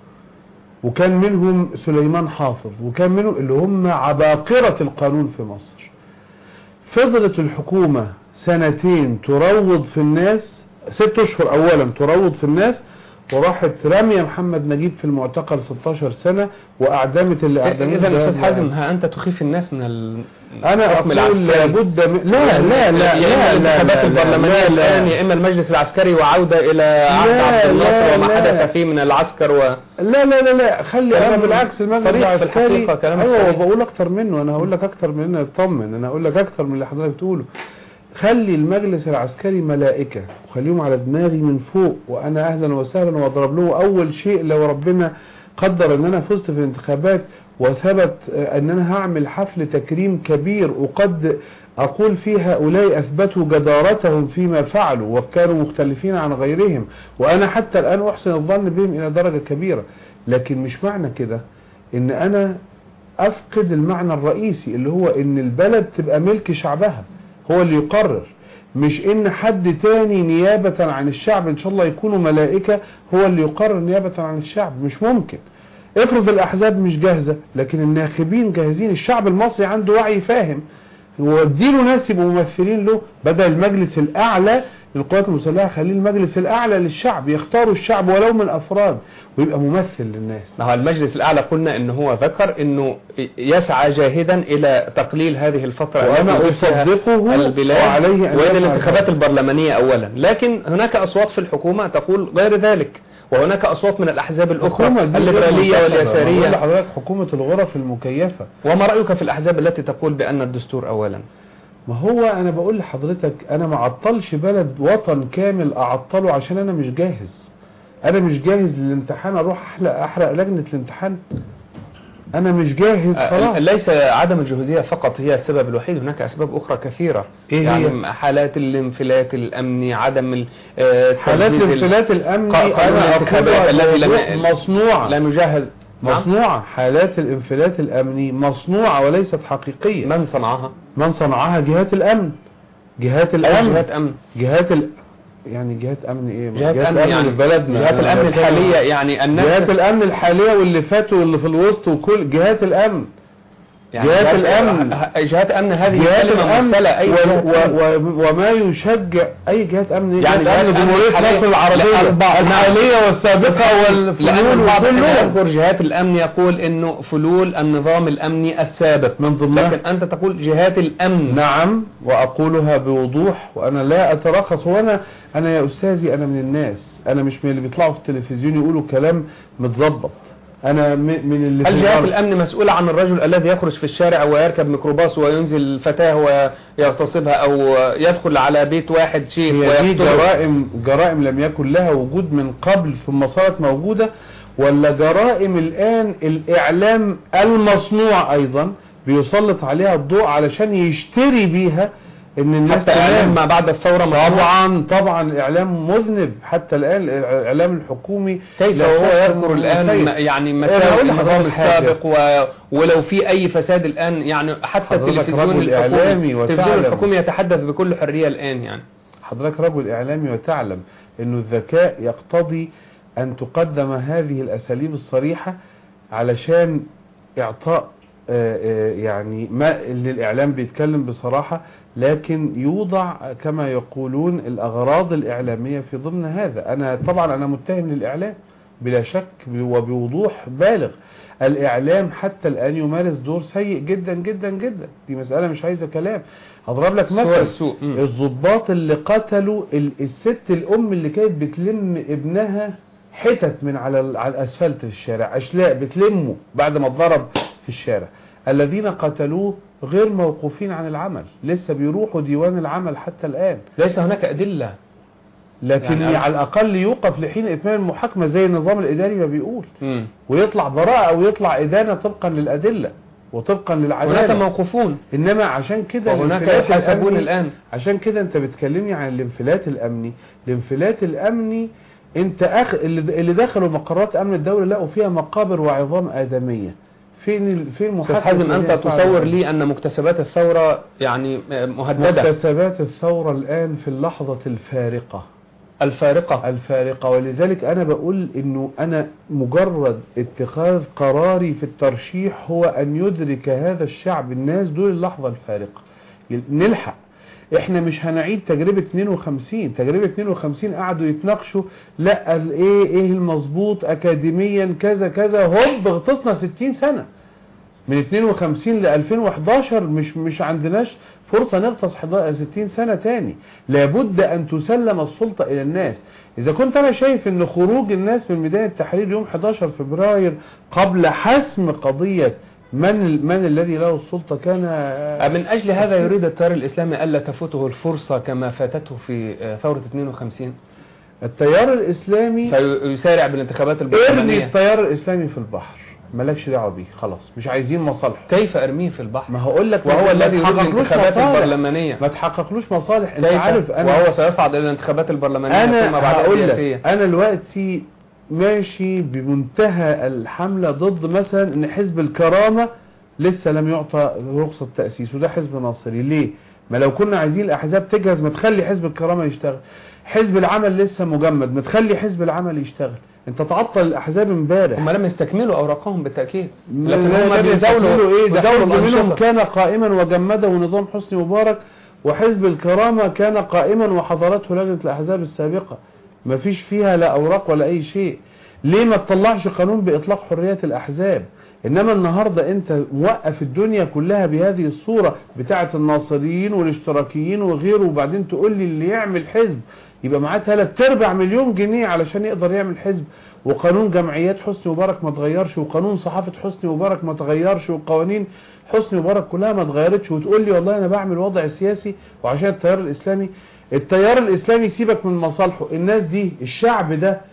وكان منهم سليمان حافظ وكان منهم اللي هم عباقرة القانون في مصر فضلت الحكومة سنتين تروض في الناس ست اشهر اولا تروض في الناس وراحت رامية محمد نجيب في المعتقل 16 سنة واعدمت اللي اعدمته إذا ده- أستاذ حازم ها أنت تخيف الناس من ال- انا الحكم اقول العسكري لابد من لا لا لا يا لا إما لا الانتخابات لا البرلمانية لا الآن لا يا إما المجلس العسكري وعودة إلى عهد لا، عبد الناصر لا، وما لا. حدث فيه من العسكر و لا لا لا لا خلي انا كلام بالعكس المجلس صريح في العسكري الحقيقة، كلامك ايوه صريح. بقول اكتر منه انا هقول لك اكتر منه اطمن انا هقول لك اكتر من اللي حضرتك بتقوله خلي المجلس العسكري ملائكة وخليهم على دماغي من فوق وانا اهلا وسهلا واضرب له اول شيء لو ربنا قدر ان انا فزت في الانتخابات وثبت آه، ان انا هعمل حفل تكريم كبير وقد اقول في هؤلاء اثبتوا جدارتهم فيما فعلوا وكانوا مختلفين عن غيرهم وانا حتى الان احسن الظن بهم الى درجة كبيرة لكن مش معنى كده ان انا افقد المعنى الرئيسي اللي هو ان البلد تبقى ملك شعبها هو اللي يقرر مش ان حد تاني نيابة عن الشعب ان شاء الله يكونوا ملائكة هو اللي يقرر نيابة عن الشعب مش ممكن افرض الاحزاب مش جاهزة لكن الناخبين جاهزين الشعب المصري عنده وعي فاهم وديله ناس يبقوا ممثلين له بدل المجلس الاعلى للقوات المسلحة خليه المجلس الاعلى للشعب يختاروا الشعب ولو من افراد ويبقى ممثل للناس ما هو المجلس الأعلى قلنا إن هو ذكر إنه يسعى جاهدا إلى تقليل هذه الفترة وأنا التي فيها أصدقه البلاد وعليه أن وإن يفعل الانتخابات هذا. البرلمانية أولا لكن هناك أصوات في الحكومة تقول غير ذلك وهناك أصوات من الأحزاب الأخرى الحكومة دي الليبرالية غير منتخبة. بقول واليسارية لحضرتك حكومة الغرف المكيفة وما رأيك في الأحزاب التي تقول بأن الدستور أولا ما هو انا بقول لحضرتك انا ما عطلش بلد وطن كامل اعطله عشان انا مش جاهز انا مش جاهز للامتحان اروح احرق احرق لجنة الامتحان انا مش جاهز آه، خلاص ليس عدم الجهوزية فقط هي السبب الوحيد هناك أسباب أخرى كثيرة إيه يعني هي؟ حالات الانفلات الأمني عدم ال- آه، حالات تجديد ال- الانفلات الامني قانون انا الانتخابات اقولها الذي لم- بوضوح مصنوعه لا نجهز نعم. مصنوعه حالات الانفلات الامني مصنوعه وليست حقيقيه من صنعها؟ من صنعها جهات الامن جهات أو الامن جهات أمن جهات ال... يعني جهات امن ايه ما جهات أمن يعني في بلدنا جهات أنا الأمن بتكلم- الحالية يعني الناس جهات الامن الحاليه واللي فاتوا واللي في الوسط وكل جهات الامن يعني جهات الأمن. ه- جهات أمن هذه جهات كلمة الامن مرسلة أي و... جهات أمن. و... و... وما يشجع اي جهات امن يعني جهات امن جهات أمن جمهوريه الحالية- مصر العربيه لا، البعض- الحاليه والسابقه لأن والفلول البعض حين وكلهم يذكر جهات الأمن يقول إنه فلول النظام الأمني السابق من ضمنها لكن أنت تقول جهات الأمن نعم واقولها بوضوح وانا لا اترخص وانا انا يا استاذي انا من الناس انا مش من اللي بيطلعوا في التلفزيون يقولوا كلام متظبط انا م- من اللي هل في جهات الأرض. الأمن مسؤولة عن الرجل الذي يخرج في الشارع ويركب ميكروباص وينزل فتاة ويغتصبها أو يدخل على بيت واحد شيخ هي دي ويقتله جرائم جرائم لم يكن لها وجود من قبل ثم صارت موجودة ولا جرائم الآن الإعلام المصنوع أيضا بيسلط عليها الضوء علشان يشتري بيها ان الناس حتى إعلام تنام. ما بعد الثورة مصنوع. طبعا طبعا الاعلام مذنب حتى الان الاعلام الحكومي كيف لا وهو شك يذكر إنه الآن سيء. م- يعني أنا مساوئ هقول النظام لحضرتك حاجة. السابق و... ولو في أي فساد الآن يعني حتى حضرتك التلفزيون رجل إعلامي الحكومي التلفزيون وتعلم. الحكومي يتحدث بكل حرية الآن يعني حضرتك رجل إعلامي وتعلم أنه الذكاء يقتضي أن تقدم هذه الأساليب الصريحة علشان إعطاء آه، آه، يعني ما اللي الإعلام بيتكلم بصراحة لكن يوضع كما يقولون الأغراض الإعلامية في ضمن هذا أنا طبعا أنا متهم للإعلام بلا شك وبوضوح بالغ الإعلام حتى الآن يمارس دور سيء جدا جدا جدا دي مسألة مش عايزة كلام هضرب لك صور مثل السوء مم. الضباط اللي قتلوا ال- الست الام اللي كانت بتلم ابنها حتت من على ال- على الاسفلت في الشارع اشلاء بتلمه بعد ما اتضرب في الشارع الذين قتلوه غير موقوفين عن العمل لسه بيروحوا ديوان العمل حتى الان ليس هناك أدلة لكن يعني على الاقل يوقف لحين اتمام المحاكمه زي النظام الاداري ما بيقول مم. ويطلع براءه او يطلع ادانه طبقا للادله وطبقا هناك للعداله موقوفون انما عشان كده وهناك الانفلات يحاسبون الأمني- الآن عشان كده انت بتكلمني عن الانفلات الامني الانفلات الامني انت أخ... اللي اللي دخلوا مقرات امن الدولة لقوا فيها مقابر وعظام ادمية فين ال... فين أستاذ محاكمة حازم أنت الذين فعلوا تصور ذلك؟ لي أن مكتسبات الثورة يعني مهددة مكتسبات الثورة الان في اللحظة الفارقة الفارقة الفارقة ولذلك انا بقول انه انا مجرد اتخاذ قراري في الترشيح هو ان يدرك هذا الشعب الناس دول اللحظة الفارقة نلحق احنا مش هنعيد تجربة 52 تجربة 52 قعدوا يتناقشوا لا ال- ايه ايه المظبوط اكاديميا كذا كذا هوب غطسنا 60 سنة من 52 ل 2011 مش مش عندناش فرصة نغطس 11 60 سنة تاني لابد ان تسلم السلطة الى الناس اذا كنت انا شايف ان خروج الناس من ميدان التحرير يوم 11 فبراير قبل حسم قضية من من الذي له السلطة كان من أجل هذا يريد التيار الإسلامي ألا تفوته الفرصة كما فاتته في ثورة 52 التيار الاسلامي فيسارع بالانتخابات ارمي البرلمانية التيار الاسلامي في البحر مالكش دعوه بيه خلاص مش عايزين مصالح كيف أرميه في البحر ما هقول لك وهو ما الذي يريد تحققلوش الانتخابات مصالح. البرلمانية ما تحققلوش مصالح انت كيف عارف انا وهو سيصعد إلى الانتخابات البرلمانية ثم انا بعد هقول لك الرئاسية انا دلوقتي ماشي بمنتهى الحملة ضد مثلا ان حزب الكرامة لسه لم يعطى رخصة تأسيس وده حزب ناصري ليه ما لو كنا عايزين الاحزاب تجهز ما تخلي حزب الكرامة يشتغل حزب العمل لسه مجمد ما تخلي حزب العمل يشتغل انت تعطل الاحزاب امبارح هم لم يستكملوا أوراقهم بالتأكيد لكن لكن هم بيزاولوا ايه ده بيزاولوا حزب منهم الأنشطة كان قائما وجمده نظام حسني مبارك وحزب الكرامة كان قائما وحضرته لجنة الأحزاب السابقة مفيش فيها لا أوراق ولا أي شيء ليه ما تطلعش قانون بإطلاق حريات الأحزاب إنما النهاردة أنت موقف الدنيا كلها بهذه الصورة بتاعة الناصريين والاشتراكيين وغيره وبعدين تقول لي اللي يعمل حزب يبقى معاه 3 ارباع مليون جنيه علشان يقدر يعمل حزب وقانون جمعيات حسني مبارك ما اتغيرش وقانون صحافة حسني مبارك ما اتغيرش وقوانين حسني مبارك كلها ما اتغيرتش وتقول لي والله انا بعمل وضع سياسي وعشان التيار الاسلامي التيار الاسلامي سيبك من مصالحه الناس دي الشعب ده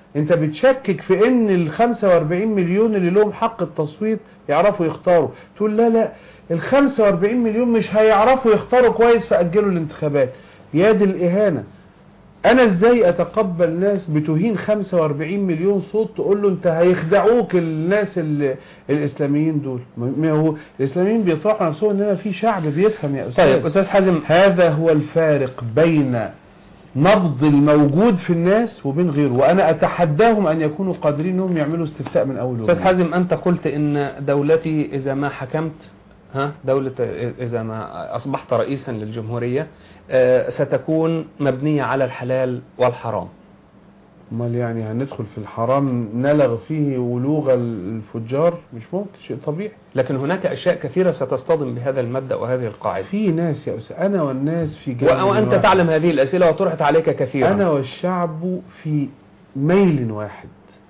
انت بتشكك في ان ال 45 مليون اللي لهم حق التصويت يعرفوا يختاروا تقول لا لا ال 45 مليون مش هيعرفوا يختاروا كويس فأجلوا الانتخابات يا دي الإهانة انا ازاي اتقبل ناس بتهين 45 مليون صوت تقول له انت هيخدعوك الناس ال- الاسلاميين دول ما هو الاسلاميين بيطرحوا نفسهم انما في شعب بيفهم يا استاذ طيب أستاذ حازم هذا هو الفارق بين نبض الموجود في الناس وبين غيره وانا اتحداهم ان يكونوا قادرين انهم يعملوا استفتاء من اول أستاذ وجديد حازم أنت قلت إن دولتي إذا ما حكمت ها دولة إذا ما أصبحت رئيسا للجمهورية آه، ستكون مبنية على الحلال والحرام امال يعني هندخل في الحرام نلغ فيه ولوغ الفجار مش ممكن شيء طبيعي لكن هناك أشياء كثيرة ستصطدم بهذا المبدأ وهذه القاعدة في ناس يا أستاذ أنا والناس في و- جانب وأنت واحد. تعلم هذه الأسئلة وطرحت عليك كثيرا أنا والشعب في ميل واحد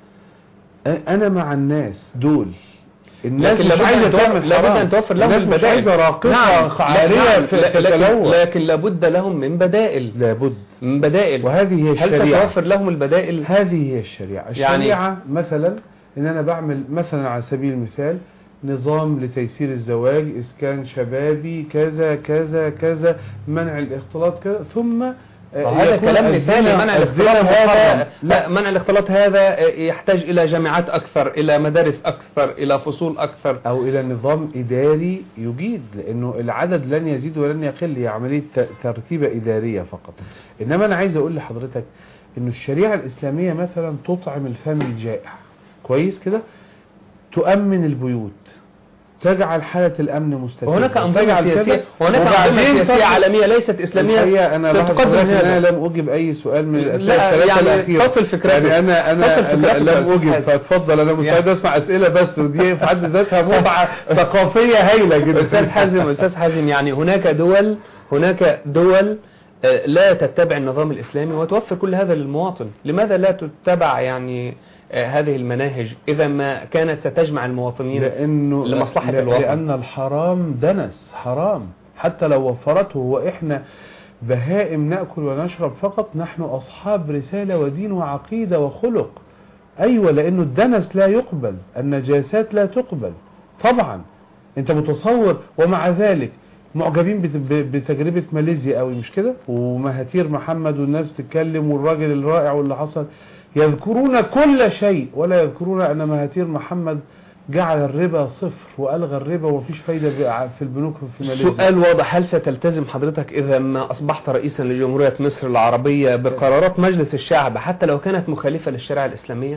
أ- أنا مع الناس دول الناس لكن مش لابد عايزة أن توفر تعمل لابد حرام. أن توفر لهم الناس مش البدائل عايزة راقصة نعم عارية نعم. في لا- لكن, تتلوى لكن لابد لهم من بدائل لابد من بدائل وهذه هي هل الشريعة ستوفر لهم البدائل هذه هي الشريعة يعني- الشريعة مثلا ان انا بعمل مثلا على سبيل المثال نظام لتيسير الزواج اسكان شبابي كذا كذا كذا منع الاختلاط كذا ثم آه، هذا يكون كلام مثالي الزنا- منع الزنا الاختلاط محرم. هذا لا منع الاختلاط هذا يحتاج إلى جامعات أكثر إلى مدارس أكثر إلى فصول أكثر او الى نظام اداري يجيد لانه العدد لن يزيد ولن يقل هي عمليه ت- ترتيبه اداريه فقط انما انا عايز اقول لحضرتك انه الشريعه الاسلاميه مثلا تطعم الفم الجائع كويس كده تؤمن البيوت تجعل حالة الأمن مستقرة وهناك أنظمة تجعل كذا. سياسية وهناك وبعدين أنظمة سياسية تصل- عالمية ليست إسلامية الحقيقة أنا لاحظ تقدم حضرتك إن هذا. أنا لم أجب أي سؤال من الأسئلة لا، الثلاثة يعني الأخيرة تصل فكرته. يعني أنا أنا تصل فكرته لم يا أستاذ أجب حازم. فاتفضل أنا مستعد أسمع أسئلة بس ودي في حد ذاتها متعة ثقافية هايلة جدا أستاذ حازم أستاذ حازم يعني هناك دول هناك دول آه، لا تتبع النظام الإسلامي وتوفر كل هذا للمواطن لماذا لا تتبع يعني آه، هذه المناهج إذا ما كانت ستجمع المواطنين لأنه لمصلحة لا- الوطن. لأن الحرام دنس حرام حتى لو وفرته وإحنا بهائم نأكل ونشرب فقط نحن أصحاب رسالة ودين وعقيدة وخلق أيوة لأنه الدنس لا يقبل النجاسات لا تقبل طبعا أنت متصور ومع ذلك معجبين بت- ب- بتجربة ماليزيا قوي مش كده ومهاتير محمد والناس بتتكلم والراجل الرائع واللي حصل يذكرون كل شيء ولا يذكرون أن مهاتير محمد جعل الربا صفر وألغى الربا ومفيش فايدة ب- في البنوك في ماليزيا سؤال واضح هل ستلتزم حضرتك إذا ما أصبحت رئيسا لجمهورية مصر العربية بقرارات مجلس الشعب حتى لو كانت مخالفة للشريعة الإسلامية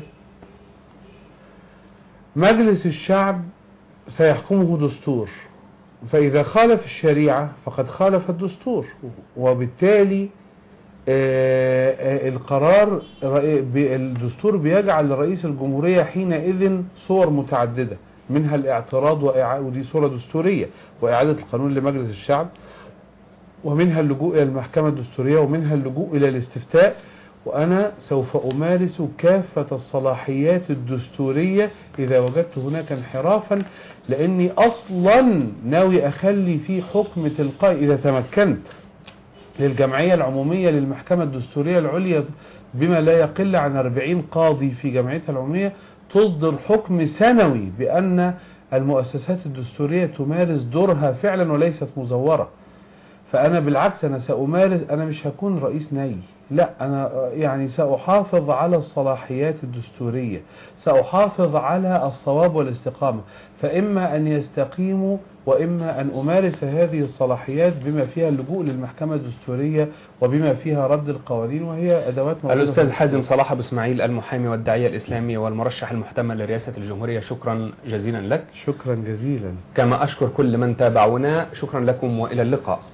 مجلس الشعب سيحكمه دستور فإذا خالف الشريعة فقد خالف الدستور وبالتالي آه، آه، القرار رئي- بي- الدستور بيجعل لرئيس الجمهورية حينئذ صور متعددة منها الاعتراض وإعا- ودي صورة دستورية وإعادة القانون لمجلس الشعب ومنها اللجوء إلى المحكمة الدستورية ومنها اللجوء إلى الاستفتاء وأنا سوف أمارس كافة الصلاحيات الدستورية إذا وجدت هناك انحرافا لأني أصلا ناوي أخلي في حكم تلقائي إذا تمكنت للجمعية العمومية للمحكمة الدستورية العليا بما لا يقل عن 40 قاضي في جمعيتها العمومية تصدر حكم سنوي بأن المؤسسات الدستورية تمارس دورها فعلا وليست مزورة فأنا بالعكس أنا سأمارس أنا مش هكون رئيس ناي لا أنا يعني سأحافظ على الصلاحيات الدستورية سأحافظ على الصواب والاستقامة فإما أن يستقيموا وإما أن أمارس هذه الصلاحيات بما فيها اللجوء للمحكمة الدستورية وبما فيها رد القوانين وهي أدوات موجودة في الأستاذ حازم الدستور. صلاح أبو إسماعيل المحامي والداعية الإسلامي والمرشح المحتمل لرئاسة الجمهورية شكرا جزيلا لك شكرا جزيلا كما أشكر كل من تابعونا شكرا لكم وإلى اللقاء